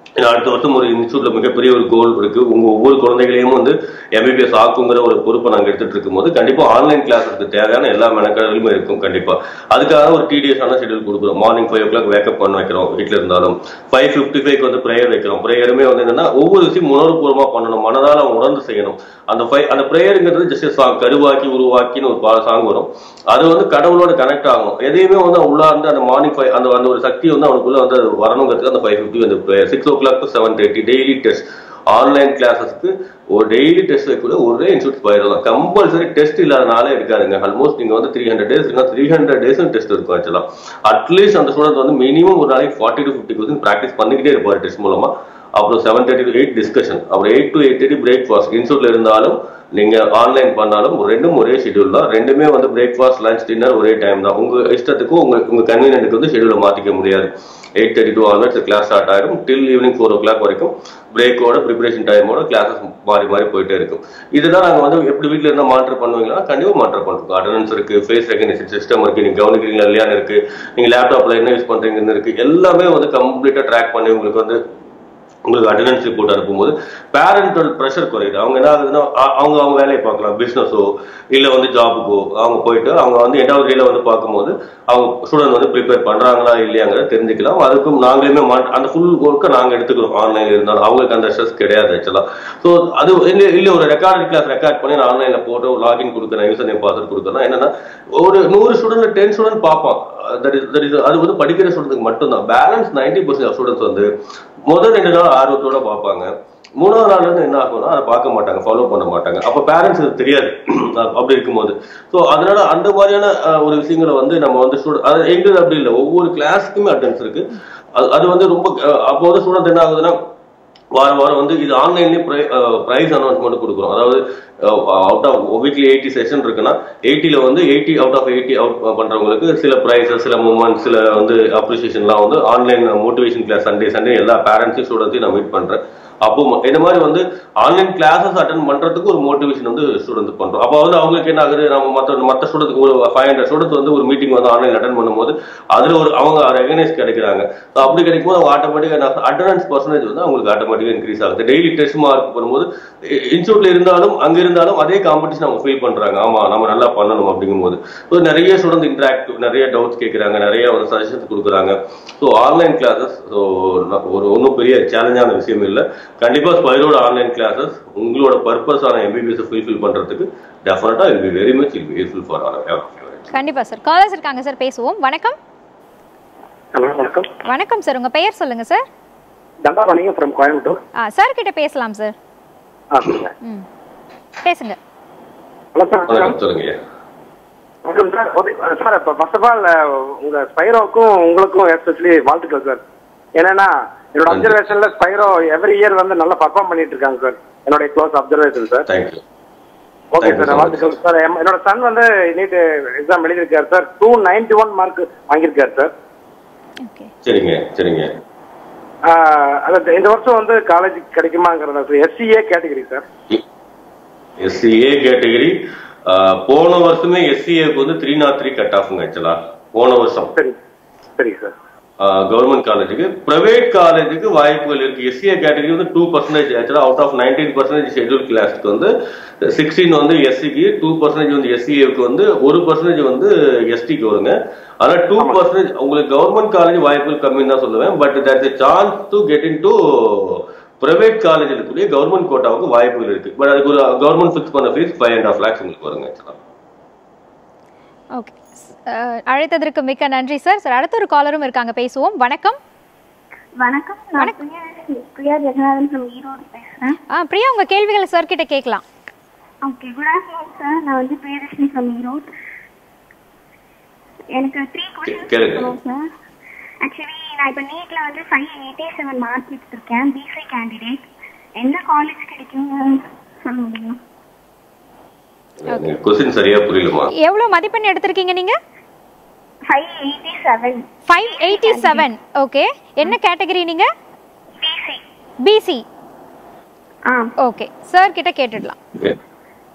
ஏன்னா அடுத்த வருஷம் ஒரு இன்ஸ்டியூட்ல மிகப்பெரிய ஒரு கோல் இருக்கு உங்க ஒவ்வொரு குழந்தைகளையும் வந்து எம்பிபிஎஸ் ஆக்குங்கிற ஒரு பொறுப்பை நாங்க எடுத்துட்டு இருக்கும்போது கண்டிப்பா ஆன்லைன் கிளாஸஸ்க்கு தேவையான எல்லா மெனக்கடலுமே இருக்கும் கண்டிப்பா அதுக்காக ஒரு டிடிஎஸ் ஆன ஷெடியூல் கொடுக்குறோம் morning five o'clock wake up பண்ண வைக்கிறோம் வீட்டில் இருந்தாலும் ஃபைவ் ஃபிஃப்டி ஃபைவ் வந்து ப்ரேயர் வைக்கிறோம் ப்ரேயருமே வந்து என்னன்னா ஒவ்வொரு விஷயம் உணர்வுபூர்வமா பண்ணணும் மனதால அவங்க உணர்ந்து செய்யணும் அந்த ஃபை அந்த ப்ரேயருங்கிறது ஜஸ்ட் சாங் கருவாக்கி உருவாக்கின்னு ஒரு சாங் வரும் அது வந்து கடவுளோட கனெக்ட் ஆகும் எதையுமே வந்து அவன் உள்ளார்ந்து அந்த மார்னிங் ஃபைவ் அந்த அந்த ஒரு சக்தி வந்து அவனுக்குள்ள வந்து அது வரணுங்கிறதுக்கு அந்த ஃபைவ் ஃபிஃப்டி வந்து prayer six o'clock to seven thirty daily test online கிளாஸஸ்க்கு ஒரு டெய்லி டெஸ்ட் வைக்கக்கூட ஒரே இன்ஸ்டியூட் போயிடலாம் கம்பல்சரி டெஸ்ட் இல்லாதனாலே இருக்காதுங்க ஆல்மோஸ்ட் நீங்க வந்து த்ரீ ஹண்ட்ரட் டேஸ் இல்லைனா த்ரீ ஹண்ட்ரட் டேஸ் டெஸ்ட் இருக்கும் ஆக்சுவலா அட்லீஸ்ட் அந்த ஸ்டூடெண்ட் வந்து மினிமம் ஒரு நாளைக்கு forty two fifty question practice பண்ணிக்கிட்டே இருப்பார் டெஸ்ட் மூலமா அப்புறம் seven thirty to eight discussion அப்புறம் eight to eight thirty breakfast இன்ஸ்டியூட்ல இருந்தாலும் நீங்க ஆன்லைன் பண்ணாலும் ரெண்டும் ஒரே ஷெடியூல் தான் ரெண்டுமே வந்து பிரேக்ஃபாஸ்ட் லஞ்ச் டின்னர் ஒரே டைம் தான் உங்க இஷ்டத்துக்கு உங்க உங்க கன்வீனியன்ட்டுக்கு வந்து ஷெடியூலை மாத்திக்க முடியாது eight thirty to onwards class start ஆயிடும் till evening four o'clock வரைக்கும் பிரேக்கோட ப்ரிப்பரேஷன் டைமோட கிளாஸஸ் மாறி மாறி போயிட்டே இருக்கும் இதுதான் நாங்க வந்து எப்படி வீட்ல இருந்தா மானிட்டர் பண்ணுவீங்களா கண்டிப்பா மானிட்டர் பண்ணுறோம் அட்டண்டன்ஸ் இருக்கு ஃபேஸ் ரெகனைசேஷன் சிஸ்டம் இருக்கு நீங்க கவனிக்கிறீங்களா இல்லையான்னு இருக்கு நீங்க லேப்டாப்ல என்ன யூஸ் பண்றீங்கன்னு இருக்கு எல்லாமே வந்து கம்ப்ளீட்டா ட்ராக் பண்ணி உங்களுக்கு வந்து உங்களுக்கு அட்டண்டன்ஸ் ரிப்போர்ட் அனுப்பும்போது பேரண்டோட ப்ரெஷர் குறையுது அவங்க என்ன ஆகுதுன்னா அ- அவங்க அவங்க வேலையை பார்க்கலாம் பிஸ்னஸோ இல்லை வந்து ஜாபுக்கோ அவங்க போயிட்டு அவங்க வந்து எண்டாவது டேல வந்து பார்க்கும்போது அவங்க ஸ்டூடெண்ட் வந்து ப்ரிப்பேர் பண்றாங்களா இல்லையாங்கிறத தெரிஞ்சுக்கலாம் அதுக்கும் நாங்களுமே மாட்- அந்த ஃபுல் ஒர்க்கை நாங்கள் எடுத்துக்கிறோம் ஆன்லைன்ல இருந்தாலும் அவங்களுக்கு அந்த ஸ்ட்ரெஸ் கிடையாது ஆக்சுவலா ஸோ அது இல்லை இல்லை ஒரு ரெக்கார்டு கிளாஸ் ரெக்கார்ட் பண்ணி நான் ஆன்லைன்ல போட்டு ஒரு லாகின் கொடுக்குறேன் யூசர் நேம் பாஸ்வேர்ட் கொடுக்குறேன் என்னன்னா ஒரு நூறு ஸ்டூடெண்ட் டென் ஸ்டூடெண்ட் பார்ப்பான் தட் இஸ் தட் இஸ் அது வந்து படிக்கிற ஸ்டூடெண்ட்க்கு மட்டும்தான் பேலன்ஸ் நைன்டி பர்சன்ட் ஸ்டூடெண்ட்ஸ் வந்து முதல் ரெண்டு நாள் ஆர்வத்தோட பார்ப்பாங்க மூணாவது நாள்ல இருந்து என்ன ஆகும்னா அதை பார்க்க மாட்டாங்க ஃபாலோ பண்ண மாட்டாங்க அப்ப பேரண்ட்ஸ் இது தெரியாது அப்படி இருக்கும்போது ஸோ அதனால அந்த மாதிரியான அஹ், ஒரு விஷயங்களை வந்து நம்ம வந்து ஸ்டூடெண்ட் அது எங்களுக்கு அப்படி இல்லை ஒவ்வொரு கிளாஸுக்குமே அட்டன்ஸ் இருக்கு அது- அது வந்து ரொம்ப அஹ், அப்போ வந்து ஸ்டூடெண்ட் என்ன ஆகுதுன்னா வாரம் வாரம் வந்து இது ஆன்லைன்லேயே ப்ரைஸ் அனௌன்ஸ்மெண்ட் கொடுக்குறோம் அதாவது out of weekly eighty session இருக்குன்னா எயிட்டியில் வந்து eighty out of eighty out பண்ணுறவங்களுக்கு சில ப்ரைஸஸ் சில மூமெண்ட் சில வந்து அப்ரிசியேஷன்லாம் வந்து online motivation class Sunday Sunday எல்லா பேரண்ட்ஸையும் ஸ்டூடெண்ட்ஸையும் நான் மீட் பண்ணுறேன் அப்போ ம- இந்த மாதிரி வந்து ஆன்லைன் கிளாஸஸ் அட்டன் பண்றதுக்கு ஒரு மோட்டிவேஷன் வந்து ஸ்டூடெண்ட் பண்றோம் அப்போ வந்து அவங்களுக்கு என்ன ஆகுது நம்ம மற்ற மற்ற ஸ்டூடெண்ட் ஒரு ஃபைவ் ஹண்ட்ரட் ஸ்டூடெண்ட் வந்து ஒரு மீட்டிங் வந்து ஆன்லைன் அட்டன் பண்ணும்போது அதுல ஒரு அவங்க ரெகனைஸ் கிடைக்கிறாங்க So அப்படி கிடைக்கும்போது அவங்க ஆட்டோமேட்டிக்காக அட்டண்டன்ஸ் பர்சன்டேஜ் வந்து அவங்களுக்கு ஆட்டோமேட்டிக்காக இன்க்ரீஸ் ஆகுது டெய்லி டெஸ்ட் மார்க் பண்ணும்போது இன்ஸ்டியூட்ல இருந்தாலும் அங்க இருந்தாலும் அதே காம்படிஷன் அவங்க ஃபீல் பண்றாங்க ஆமா நம்ம நல்லா பண்ணணும் அப்படிங்கும்போது ஸோ நிறைய ஸ்டூடெண்ட் இன்டராக்டிவ் நிறைய டவுட்ஸ் கேட்குறாங்க நிறைய ஒரு சஜஷன்ஸ் கொடுக்குறாங்க ஸோ ஆன்லைன் கிளாஸஸ் ஸோ ஒரு ஒன்றும் பெரிய சேலஞ்சான விஷயம் இல்லை கண்டிப்பா ஸ்பைரோட ஆன்லைன் கிளாஸஸ் உங்களோட பர்பஸான எம்பிபிஎஸ் ஃபுல்ஃபில் பண்றதுக்கு definitely will be very much will be useful for all கண்டிப்பா சார் காலர்ஸ் இருக்காங்க சார் பேசுவோம் வணக்கம் ஹலோ வணக்கம் வணக்கம் சார் உங்க பெயர் சொல்லுங்க சார் தண்டாபாணிங்க ஃப்ரம் கோயம்புத்தூர் ஆ சார் கிட்ட பேசலாம் சார் ஆ சொல்லுங்க ம் பேசுங்க ஹலோ சார் வணக்கம் சொல்லுங்க ஐயா. வணக்கம் சார் ஒரு- சார் இப்போ ஃபர்ஸ்ட் ஆஃப் ஆல் உங்க ஸ்பைரோக்கும் உங்களுக்கும் எஸ்பெஷலி வாழ்த்துக்கள் சார் என்னன்னா என்னோட நன்றி. அப்சர்வேஷன்ல ஸ்பைரோ எவ்ரி இயர் வந்து நல்லா பர்ஃபார்ம் பண்ணிட்டு இருக்காங்க சார் என்னுடைய close observation sir Thank you. Okay Thank you sir so much. வாழ்த்துக்கள் சார் எம்- என்னோட சன் வந்து நீட் எக்ஸாம் எழுதியிருக்காரு sir two ninety one mark வாங்கியிருக்காரு சார் ஓகே சரிங்க சரிங்க ஆஹ் அது இந்த வருஷம் வந்து காலேஜ் கிடைக்குமாங்கிறத sir SCA category sir SCA category போன வருஷமே எஸ்சிஏக்கு வந்து த்ரீ நாட் த்ரீ கட் ஆஃப்ங்க ஆக்சுவலா போன வருஷம் சரி சரி சார் கவர்மெண்ட் காலேஜுக்கு பிரைவேட் காலேஜுக்கு வாய்ப்புகள் இருக்கு எஸ்சிஏ கேட்டகரி வந்து டூ பர்சன்டேஜ் ஆக்சுவலா out of nineteen percentage schedule கிளாஸ்க்கு வந்து சிக்ஸ்டீன் வந்து எஸ்சிக்கு டூ பர்சன்டேஜ் வந்து எஸ்சிஏக்கு வந்து ஒரு பர்சன்டேஜ் வந்து எஸ்டிக்கு வருங்க ஆனா டூ பர்சன்டேஜ் உங்களுக்கு கவர்மெண்ட் காலேஜ் வாய்ப்புகள் கம்மின்னு தான் சொல்லுவேன் but there is chance to get in to private college இருக்கக்கூடிய கவர்மெண்ட் கோட்டாவுக்கு வாய்ப்புகள் இருக்கு பட் அதுக்கு ஒரு கவர்மெண்ட் ஃபிக்ஸ் பண்ண fees five and half lakhs உங்களுக்கு வருங்க ஆக்சுவலா ஓகே அழைத்ததற்கு மிக்க நன்றி சார் சார் அடுத்த ஒரு காலரும் இருக்காங்க பேசுவோம் வணக்கம் வணக்கம் நான் பிரியா பிரியா ஜெகநாதன் ஃப்ரம் ஈரோடு பேசுகிறேன் ஆ பிரியா உங்க கேள்விகளை சார் கிட்ட கேட்கலாம் ஓகே குட் ஆஃப்டர்நூன் சார் நான் வந்து பிரியதர்ஷினி ஃப்ரம் ஈரோடு எனக்கு த்ரீ கொஸ்டின்ஸ் கேளுங்க. இருக்கணும் சார் ஆக்சுவலி நான் இப்போ நீட்டில் வந்து ஃபைவ் எயிட்டி செவன் மார்க் எடுத்திருக்கேன் பிசி கேண்டிடேட் எந்த காலேஜ் கிடைக்கும்னு சொல்ல முடியும் கொஸ்டின் சரியா புரியலமா எவ்வளவு மதிப்பெண் எடுத்திருக்கீங்க நீங்க five eighty seven five eighty seven okay என்ன கேட்டகரி நீங்க பிசி பிசி ஆ ஓகே சார் கிட்ட கேட்டுடலாம் Okay.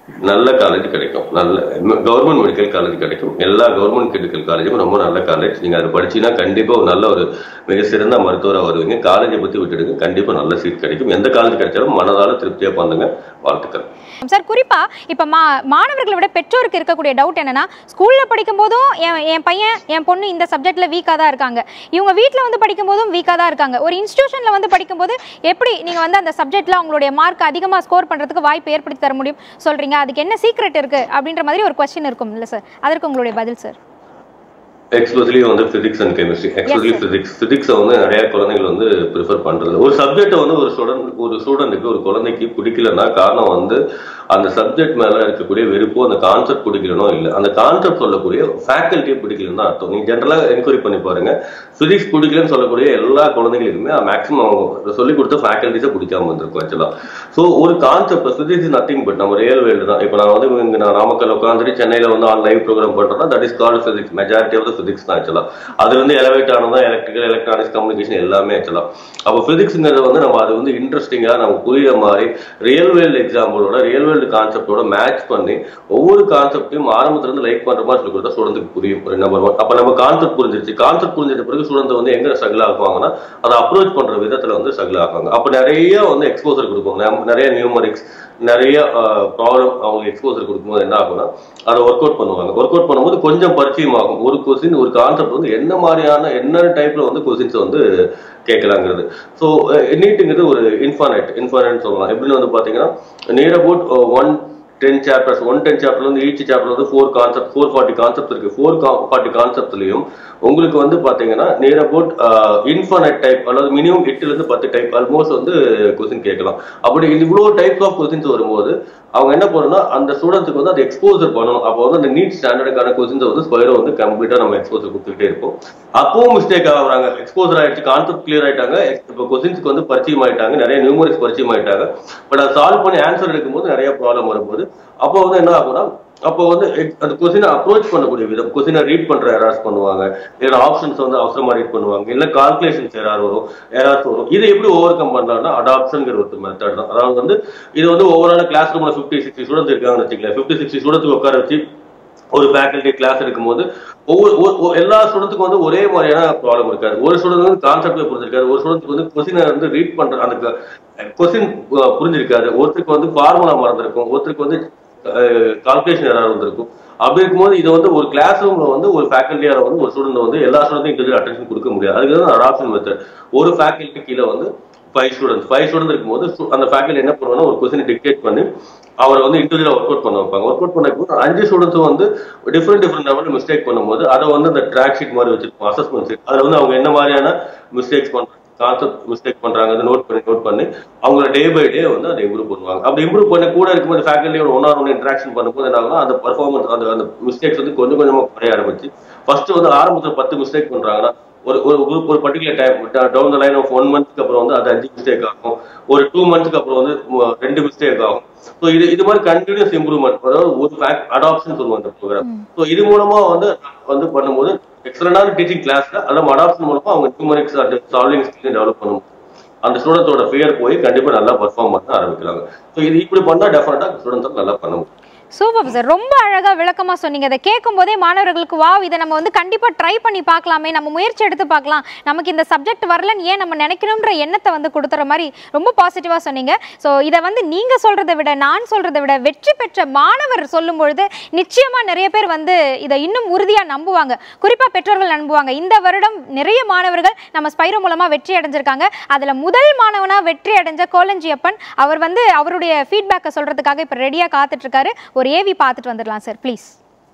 நல்ல காலேஜ் கிடைக்கும் நல்ல கவர்மெண்ட் மெடிக்கல் காலேஜ் கிடைக்கும் எல்லா கவர்மெண்ட் மெடிக்கல் காலேஜும் ரொம்ப நல்ல காலேஜ் நீங்க அதை படிச்சீங்கன்னா கண்டிப்பா ஒரு நல்ல ஒரு மிக சிறந்த மருத்துவராக வருவீங்க காலேஜை பத்தி விட்டுடுங்க கண்டிப்பா நல்ல சீட் கிடைக்கும் எந்த காலேஜ் கிடைச்சாலும் மனதால திருப்தியா பண்ணுங்க வாழ்த்துக்கள் சார் குறிப்பா இப்ப மா மாணவர்களை விட பெற்றோருக்கு இருக்கக்கூடிய டவுட் என்னன்னா ஸ்கூல்ல படிக்கும் போதும் என் என் பையன் என் பொண்ணு இந்த சப்ஜெக்ட்ல வீக்கா தான் இருக்காங்க இவங்க வீட்ல வந்து படிக்கும் போதும் வீக்கா தான் இருக்காங்க ஒரு இன்ஸ்டிடியூஷன்ல வந்து படிக்கும்போது எப்படி நீங்க வந்து அந்த சப்ஜெக்ட்ல அவங்களுடைய மார்க் அதிகமா ஸ்கோர் பண்றதுக்கு வாய்ப்பு ஏற்படுத்தி தர முடியும் சொல்றீங்க அதுக்கு என்ன சீக்ரெட் இருக்கு அப்படின்ற மாதிரி ஒரு கொஸ்டின் இருக்கும் இல்ல சார் அதற்கு உங்களுடைய பதில் சார் எக்ஸ்பெஷலி வந்து physics and chemistry especially sir. Physics பிசிக்ஸை வந்து நிறைய குழந்தைகள் வந்து ப்ரிஃபர் பண்றது ஒரு சப்ஜெக்ட்டை வந்து ஒரு ஸ்டூடெண்ட் ஒரு ஸ்டூடெண்ட்டுக்கு ஒரு குழந்தைக்கு பிடிக்கலன்னா காரணம் வந்து அந்த சப்ஜெக்ட் மேல இருக்கக்கூடிய வெறுப்போ அந்த கான்செப்ட் பிடிக்கலனோ இல்லை அந்த கான்செப்ட் சொல்லக்கூடிய ஃபேக்கல்ட்டியை பிடிக்கலன்னு தான் அர்த்தம் நீங்க ஜென்ரலா என்கொயரி பண்ணி பாருங்க பிசிக்ஸ் பிடிக்கலன்னு சொல்லக்கூடிய எல்லா குழந்தைகளுக்குமே மேக்ஸிமம் அவங்க சொல்லி கொடுத்த ஃபேக்கல்ட்டிஸை பிடிக்காம வந்திருக்கும் ஆக்சுவலா ஸோ ஒரு concept physics is nothing but நம்ம ரியல் வேர்ல்டு தான் இப்போ நான் வந்து இங்க நான் நாமக்கல் உட்காந்துட்டு சென்னையில வந்து ஆன் லைவ் ப்ரோக்ராம் பண்றேன்னா that is called physics majority of the physics தான் ஆக்சுவலா அது வந்து எலவேட் ஆனதா எலக்ட்ரிக்கல் எலக்ட்ரானிக்ஸ் கம்யூனிகேஷன் எல்லாமே ஆக்சுவலா அப்போ பிசிக்ஸ்ங்கிறது வந்து நம்ம அது வந்து இன்ட்ரெஸ்டிங்கா நம்ம புரியுற மாதிரி ரியல் வேர்ல்டு எக்ஸாம்பிளோட ரியல் வேர்ல்டு கான்செப்டோட மேட்ச் பண்ணி ஒவ்வொரு கான்செப்டையும் ஆரம்பத்துல இருந்து லைக் பண்ற மாதிரி சொல்லி கொடுத்தா ஸ்டூடெண்ட்டுக்கு புரியும் நம்பர் ஒன் அப்ப நம்ம கான்செப்ட் புரிஞ்சிருச்சு கான்செப்ட் புரிஞ்சிட்ட பிறகு ஸ்டூடெண்ட் வந்து எங்க ஸ்ட்ரகிள் ஆகுவாங்கன்னா அதை அப்ரோச் பண்ற விதத்துல வந்து ஸ்ட்ரகிள் ஆகுவாங்க அப்ப நிறைய வந்து எக்ஸ்போசர் கொடுப்போம் நம்ம நிறைய நியூமரிக்ஸ் நிறைய ப்ராப்ளம் அவங்க எக்ஸ்போசர் கொடுக்கும்போது என்ன ஆகும்னா அதை ஒர்க் அவுட் பண்ணுவாங்க ஒர்க் அவுட் பண்ணும்போது கொஞ்சம் பரிச்சயம் ஆகும் ஒரு கொஸ்டின் ஒரு கான்செப்ட் வந்து என்ன மாதிரியான என்ன டைப்ல வந்து கொஸ்டின்ஸ் வந்து கேட்கலாங்கிறது ஸோ நீட்டுங்கிறது ஒரு இன்ஃபானைட் இன்ஃபானைட் சொல்லலாம் எப்படின்னு வந்து பாத்தீங்கன்னா near about one ten chapters one ten சாப்டர்ல வந்து ஈச் சாப்டர் வந்து four concept four forty concept இருக்கு ஃபோர் ஃபார்ட்டி கான்செப்ட்லயும் உங்களுக்கு வந்து பாத்தீங்கன்னா நியர் அபவுட் இன்ஃபானைட் டைப் அதாவது மினிமம் எட்டுல இருந்து பத்து டைப் ஆல்மோஸ்ட் வந்து கொஸ்டின் கேட்கலாம் அப்படி இவ்வளோ டைப்ஸ் ஆஃப் கொஸ்டின்ஸ் வரும்போது அவங்க என்ன பண்ணணும்னா அந்த ஸ்டூடெண்ட்ஸ்க்கு வந்து அதை எக்ஸ்போசர் பண்ணணும் அப்போ வந்து அந்த நீட் ஸ்டாண்டர்டுக்கான கொஸ்டின்ஸ் வந்து ஸ்கொயரோ வந்து கம்ப்ளீட்டா நம்ம எக்ஸ்போசர் கொடுத்துக்கிட்டே இருப்போம் அப்பவும் மிஸ்டேக் ஆகுறாங்க எக்ஸ்போசர் ஆயிடுச்சு கான்செப்ட் கிளியர் ஆயிட்டாங்க இப்போ கொஸ்டின்ஸ்க்கு வந்து பரிச்சயம் ஆயிட்டாங்க நிறைய நியூமரிக்ஸ் பரிச்சயம் ஆயிட்டாங்க பட் அதை சால்வ் பண்ணி ஆன்சர் எடுக்கும்போது நிறைய ப்ராப்ளம் வரும்போது அப்போ வந்து என்ன ஆகும்னா அப்போ வந்து ex- அந்த கொஸ்டினை அப்ரோச் பண்ணக்கூடிய விதம் கொஸ்டினை ரீட் பண்ற எரார்ஸ் பண்ணுவாங்க இல்ல ஆப்ஷன்ஸ் வந்து அவசரமா ரீட் பண்ணுவாங்க இல்ல கால்குலேஷன்ஸ் எரார் வரும் எரார்ஸ் வரும் இதை எப்படி ஓவர் கம் பண்ணலாம்னா அடாப்ஷன்ங்கிற ஒரு மெத்தட் தான் அதாவது வந்து இது வந்து ஓவரால் கிளாஸ் ரூம்ல ஃபிஃப்டி சிக்ஸ்டி ஸ்டூடெண்ட்ஸ் இருக்காங்கன்னு வச்சுக்கலாம் ஃபிஃப்டி சிக்ஸ்டி ஸ்டூடெண்ட்ஸ் உட்கார வச்சு ஒரு ஃபேக்கல்டி கிளாஸ் எடுக்கும்போது ஒவ்வொரு ஒ- ஒ- எல்லா ஸ்டூடெண்ட்டுக்கும் வந்து ஒரே மாதிரியான ப்ராப்ளம் இருக்காது ஒரு ஸ்டூடெண்ட் வந்து கான்செப்ட்ல புரிஞ்சிருக்காரு ஒரு ஸ்டூடெண்ட்க்கு வந்து கொஸ்டினை வந்து ரீட் பண்ற அந்த கொஸ்டின் புரிஞ்சிருக்காரு ஒருத்தருக்கு வந்து ஃபார்முலா மறந்துருக்கும் ஒருத்தருக்கு வந்து கால்குலேஷன் எரர் வந்திருக்கும் அப்படி இருக்கும்போது இது வந்து ஒரு கிளாஸ் ரூம்ல வந்து ஒரு ஃபேக்கல்ட்டியால வந்து ஒரு ஸ்டூடெண்ட் வந்து எல்லா ஸ்டூடெண்ட்டும் இண்டிவிஜுவல் அட்டென்ஷன் கொடுக்க முடியாது அதுக்கு தான் அடாப்ஷன் மெத்தட் ஒரு ஃபேக்கல்ட்டி கீழே வந்து ஃபைவ் ஸ்டூடெண்ட்ஸ் ஃபைவ் ஸ்டூடெண்ட் இருக்கும்போது stu- அந்த ஃபேக்கல்ட்டி என்ன பண்ணுவாங்கன்னா ஒரு கொஸ்டினை டிக்டேட் பண்ணி அவரை வந்து இண்டிவிஜுவலாக ஒர்க் அவுட் பண்ண வைப்பாங்க ஒர்க் அவுட் பண்ண அஞ்சு ஸ்டூடெண்ட்ஸும் வந்து டிஃப்ரெண்ட் டிஃப்ரெண்ட் லெவலில் மிஸ்டேக் பண்ணும்போது அதை வந்து அந்த ட்ராக் ஷீட் மாதிரி வச்சிருப்போம் அசஸ்மெண்ட் ஷீட் அதில் வந்து அவங்க என்ன மாதிரியான மிஸ்டேக்ஸ் பண்றாங்க கான்செப்ட் மிஸ்டேக் பண்றாங்க அதை நோட் பண்ணி நோட் பண்ணி அவங்கள டே பை டே வந்து அதை இம்ப்ரூவ் பண்ணுவாங்க அப்படி இம்ப்ரூவ் பண்ண கூட இருக்கும்போது ஃபேக்கல்ட்டியோட ஒன் ஆர் ஒன் இன்ட்ராக்ஷன் பண்ணும்போது என்ன ஆகும்னா அந்த பர்ஃபார்மன்ஸ் அந்த அந்த மிஸ்டேக்ஸ் வந்து கொஞ்சம் கொஞ்சமா குறைய ஆரம்பிச்சு ஃபர்ஸ்ட் வந்து ஆரம்பத்தில் பத்து மிஸ்டேக் பண்றாங்கன்னா ஒரு ஒரு குரூப் ஒரு particular time down the line of one மந்த்க்கு அப்புறம் வந்து அது அஞ்சு மிஸ்டேக் ஆகும் ஒரு டூ மந்த்க்கு அப்புறம் வந்து மு- ரெண்டு மிஸ்டேக் ஆகும் ஸோ இது இது மாதிரி கண்டினியூஸ் இம்ப்ரூவ்மெண்ட் அதாவது ஒரு ஃபேக்ட் அடாப்ஷன் சொல்லுவாங்க இந்த ப்ரோக்ராம் ஸோ இது மூலமா வந்து வந்து பண்ணும்போது எக்ஸலண்டான டீச்சிங் கிளாஸ்ல அதாவது அடாப்ஷன் மூலமா அவங்க numerics and solving skill develop பண்ணும் அந்த ஸ்டூடெண்ட்டோட ஃபியர் போய் கண்டிப்பா நல்லா பர்ஃபார்ம் பண்ண ஆரம்பிக்கிறாங்க ஸோ இது இப்படி பண்ணா டெஃபினட்டா ஸ்டூடெண்ட்ஸ் நல்லா பண்ண முடியும் சூப்பர் சார் ரொம்ப அழகா விளக்கமா சொன்னீங்க அதை கேட்கும் போதே மாணவர்களுக்கு வாவ் இதை நம்ம வந்து கண்டிப்பா ட்ரை பண்ணி பார்க்கலாமே நம்ம முயற்சி எடுத்து பார்க்கலாம் நமக்கு இந்த சப்ஜெக்ட் வரலன்னு ஏன் நம்ம நினைக்கணுன்ற எண்ணத்தை வந்து கொடுத்துற மாதிரி ரொம்ப பாசிட்டிவா சொன்னீங்க ஸோ இதை வந்து நீங்க சொல்றதை விட நான் சொல்றதை விட வெற்றி பெற்ற மாணவர் சொல்லும் பொழுது நிச்சயமா நிறைய பேர் வந்து இதை இன்னும் உறுதியா நம்புவாங்க குறிப்பா பெற்றோர்கள் நம்புவாங்க இந்த வருடம் நிறைய மாணவர்கள் நம்ம ஸ்பைரோ மூலமா வெற்றி அடைஞ்சிருக்காங்க அதுல முதல் மாணவனா வெற்றி அடைஞ்ச கோலஞ்சியப்பன் அவர் வந்து அவருடைய ஃபீட்பேக்கை சொல்றதுக்காக இப்ப ரெடியா காத்துட்டு இருக்காரு ஒரு ஏவி பார்த்துட்டு வந்துடலாம் சார் ப்ளீஸ்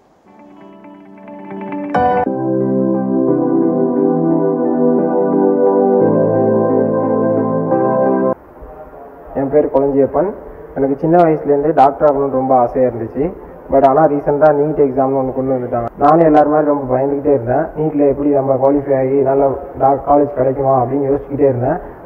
என் பேர் கொளஞ்சியப்பன் எனக்கு சின்ன வயசுலேருந்தே டாக்டர் ஆகணும்னு ரொம்ப ஆசையாக இருந்துச்சு பட் ஆனால் ரீசெண்டாக நீட் எக்ஸாம்னு ஒன்று கொண்டு வந்துட்டாங்க நானும் எல்லாரும் மாதிரி ரொம்ப பயந்துக்கிட்டே இருந்தேன் நீட்டில் எப்படி நம்ம குவாலிஃபை ஆகி நல்ல டாக் காலேஜ் கிடைக்குமா அப்படின்னு யோசிச்சுக்கிட்டே இருந்தேன்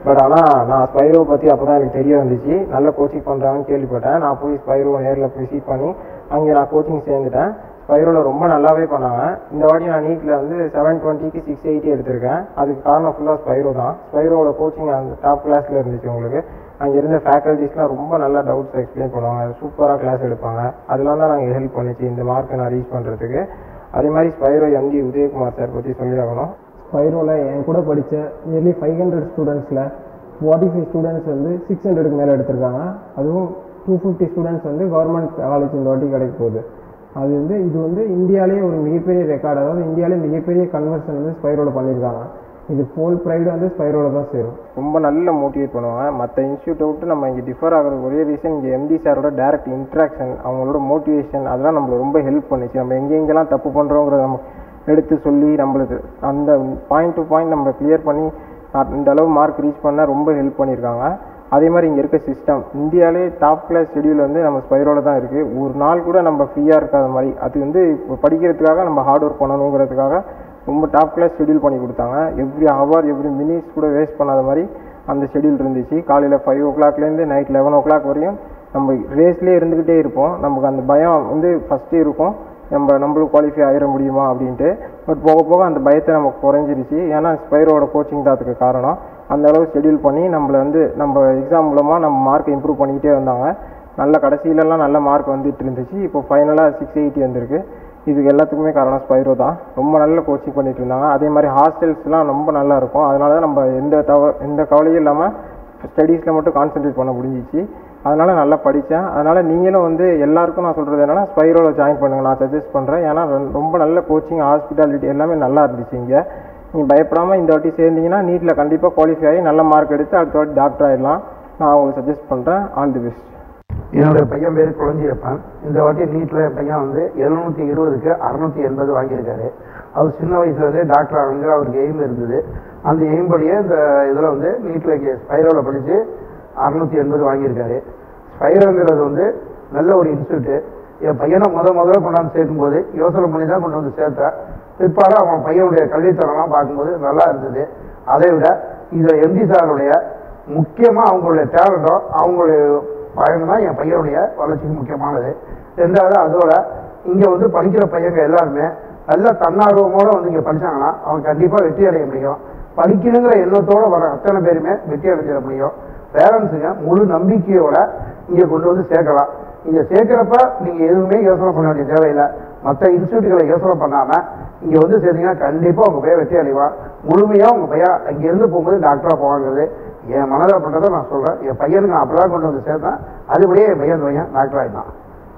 பட் ஆனால் நான் ஸ்பைரோ பற்றி அப்போ தான் எனக்கு தெரிய வந்துச்சு நல்ல கோச்சிங் பண்ணுறாங்கன்னு கேள்விப்பட்டேன் நான் போய் ஸ்பைரோ நேரில் விசிட் பண்ணி அங்கே நான் கோச்சிங் சேர்ந்துட்டேன் ஸ்பைரோவில் ரொம்ப நல்லாவே பண்ணாங்க இந்த வாட்டி நான் நீட்டில் வந்து செவன் டுவெண்ட்டிக்கு சிக்ஸ் எயிட்டி எடுத்திருக்கேன் அதுக்கு காரணம் ஃபுல்லாக ஸ்பைரோ தான் ஸ்பைரோவோட கோச்சிங் அந்த டாப் கிளாஸில் இருந்துச்சு உங்களுக்கு அங்கே இருந்த ஃபேக்கல்ட்டிஸ்லாம் ரொம்ப நல்லா டவுட்ஸ் எக்ஸ்பிளைன் பண்ணுவாங்க சூப்பராக கிளாஸ் எடுப்பாங்க அதெல்லாம் தான் நாங்கள் ஹெல்ப் பண்ணிச்சு இந்த மார்க்கை நான் ரீச் பண்ணுறதுக்கு அதே மாதிரி ஸ்பைரோ எம்டி உதயகுமார் சார் பற்றி சொல்லி ஆகணும் ஸ்பைரோவில் என் கூட படித்த நியர்லி ஃபைவ் ஹண்ட்ரட் ஸ்டூடெண்ட்ஸில் ஃபார்ட்டி ஃபைவ் ஸ்டூடெண்ட்ஸ் வந்து சிக்ஸ் ஹண்ட்ரடுக்கு மேலே எடுத்திருக்காங்க அதுவும் டூ ஃபிஃப்டி ஸ்டூடெண்ட்ஸ் வந்து கவர்மெண்ட் காலேஜ் இந்த வாட்டி கிடைக்க போகுது அது வந்து இது வந்து இந்தியாவிலேயே ஒரு மிகப்பெரிய ரெக்கார்டு அதாவது இந்தியாவிலே மிகப்பெரிய கன்வர்ஷன் வந்து ஸ்பைரோவில் பண்ணியிருக்காங்க இது ஃபுல் ப்ரைடு வந்து ஸ்பைரோவில் தான் சேரும் ரொம்ப நல்ல மோட்டிவேட் பண்ணுவாங்க மற்ற இன்ஸ்டியூட்டை விட்டு நம்ம இங்கே டிஃபர் ஆகிற ஒரே ரீசன் இங்கே எம்டி சாரோட டேரக்ட் இன்ட்ராக்ஷன் அவங்களோட மோட்டிவேஷன் அதெல்லாம் நம்மளை ரொம்ப ஹெல்ப் பண்ணுச்சு நம்ம எங்கெங்கெல்லாம் தப்பு பண்ணுறோங்கிறத நம்ம எடுத்து சொல்லி நம்மளுக்கு அந்த பாயிண்ட் டு பாயிண்ட் நம்ம கிளியர் பண்ணி அ- இந்த அளவு மார்க் ரீச் பண்ண ரொம்ப ஹெல்ப் பண்ணியிருக்காங்க அதே மாதிரி இங்கே இருக்க சிஸ்டம் இந்தியாவிலே டாப் கிளாஸ் ஷெடியூல் வந்து நம்ம ஸ்பைரோவில் தான் இருக்குது ஒரு நாள் கூட நம்ம ஃப்ரீயாக இருக்காத மாதிரி அது வந்து இப்போ படிக்கிறதுக்காக நம்ம ஹார்ட் ஒர்க் பண்ணணுங்கிறதுக்காக ரொம்ப டாப் கிளாஸ் ஷெடியூல் பண்ணி கொடுத்தாங்க எவ்ரி ஹவர் எவ்ரி மினிட்ஸ் கூட வேஸ்ட் பண்ணாத மாதிரி அந்த ஷெடியூல் இருந்துச்சு காலையில் ஃபைவ் ஓ கிளாக்லேருந்து நைட் லெவன் ஓ கிளாக் வரையும் நம்ம ரேஸ்லேயே இருந்துக்கிட்டே இருப்போம் நமக்கு அந்த பயம் வந்து ஃபஸ்ட்டு இருக்கும் நம்ம நம்மளும் குவாலிஃபை ஆகிட முடியுமா அப்படின்ட்டு பட் போக போக அந்த பயத்தை நமக்கு குறைஞ்சிருச்சு ஏன்னா ஸ்பைரோட கோச்சிங் தான் அதுக்கு காரணம் அந்த அளவு ஷெடியூல் பண்ணி நம்மளை வந்து நம்ம எக்ஸாம் மூலமாக நம்ம மார்க்கை இம்ப்ரூவ் பண்ணிக்கிட்டே வந்தாங்க நல்ல கடைசியிலலாம் நல்ல மார்க் வந்துட்டு இருந்துச்சு இப்போ ஃபைனலாக சிக்ஸ் எயிட்டி வந்திருக்கு இதுக்கு எல்லாத்துக்குமே காரணம் ஸ்பைரோ தான் ரொம்ப நல்ல கோச்சிங் பண்ணிட்டு இருந்தாங்க அதே மாதிரி ஹாஸ்டல்ஸ்லாம் ரொம்ப நல்லா இருக்கும் அதனால தான் நம்ம எந்த தவ எந்த கவலையும் இல்லாமல் ஸ்டடீஸில் மட்டும் கான்சென்ட்ரேட் பண்ண முடிஞ்சிச்சு அதனால நல்லா படித்தேன் அதனால நீங்களும் வந்து எல்லாருக்கும் நான் சொல்கிறது என்னன்னா ஸ்பைரோவில் ஜாயின் பண்ணுங்க நான் சஜஸ்ட் பண்ணுறேன் ஏன்னா ரொ- ரொம்ப நல்ல கோச்சிங் ஹாஸ்பிட்டாலிட்டி எல்லாமே நல்லா இருந்துச்சு இங்கே நீங்கள் பயப்படாமல் இந்த வாட்டி சேர்ந்தீங்கன்னா நீட்டில் கண்டிப்பாக குவாலிஃபை ஆகி நல்ல மார்க் எடுத்து அடுத்த வாட்டி டாக்டர் ஆகிடலாம் நான் உங்களுக்கு சஜஸ்ட் பண்ணுறேன் ஆல் தி பெஸ்ட் என்னோட பையன் பேர் குழஞ்சியப்பன் இந்த வாட்டி நீட்டில் என் பையன் வந்து எழுநூத்தி இருபதுக்கு அறுநூத்தி எண்பது வாங்கியிருக்காரு அவர் சின்ன வயசுல இருந்தே டாக்டர் ஆகணுங்கிற அவருக்கு எய்ம் இருந்தது அந்த எய்ம் படியே இந்த இதில் வந்து நீட்டில் ஸ்பைரோவில் படித்து அறுநூத்தி எண்பது வாங்கியிருக்காரு ஸ்பைரோங்கிறது வந்து நல்ல ஒரு இன்ஸ்டியூட்டு என் பையனை முத முதல்ல கொண்டாந்து சேர்க்கும்போது யோசனை பண்ணி தான் கொண்டு வந்து சேர்த்தேன் பிற்பாடு அவன் பையனுடைய கல்வித்தரம்லாம் பார்க்கும்போது நல்லா இருந்தது அதை விட இதில் எம்டி சாருடைய முக்கியமாக அவங்களுடைய டேலண்ட்டும் அவங்களுடைய பயணம் தான் என் பையனுடைய வளர்ச்சிக்கு முக்கியமானது ரெண்டாவது அதோட இங்கே வந்து படிக்கிற பையங்க எல்லாருமே நல்ல தன்னார்வமோட வந்து இங்கே படிச்சாங்கன்னா அவங்க கண்டிப்பாக வெற்றி அடைய முடியும் படிக்கணுங்கிற எண்ணத்தோட வர அத்தனை பேருமே வெற்றி அடைஞ்சிட முடியும் பேரண்ட்ஸுங்க முழு நம்பிக்கையோட இங்கே கொண்டு வந்து சேர்க்கலாம் இங்கே சேர்க்கிறப்ப நீங்கள் எதுவுமே யோசனை பண்ண வேண்டிய தேவையில்லை மற்ற இன்ஸ்டியூட்டுகளை யோசனை பண்ணாமல் இங்கே வந்து சேர்ந்தீங்கன்னா கண்டிப்பாக உங்கள் பையன் வெற்றி அடைவான் முழுமையாக உங்கள் பையன் இங்கேருந்து போகும்போது டாக்டராக போவாங்கிறது என் மனதில் பட்டதை நான் சொல்கிறேன் என் பையனுக்கு நான் அப்பதான் கொண்டு வந்து சேர்த்தேன் அதுபடியே என் பையன் பையன் டாக்டர் ஆகிட்டான்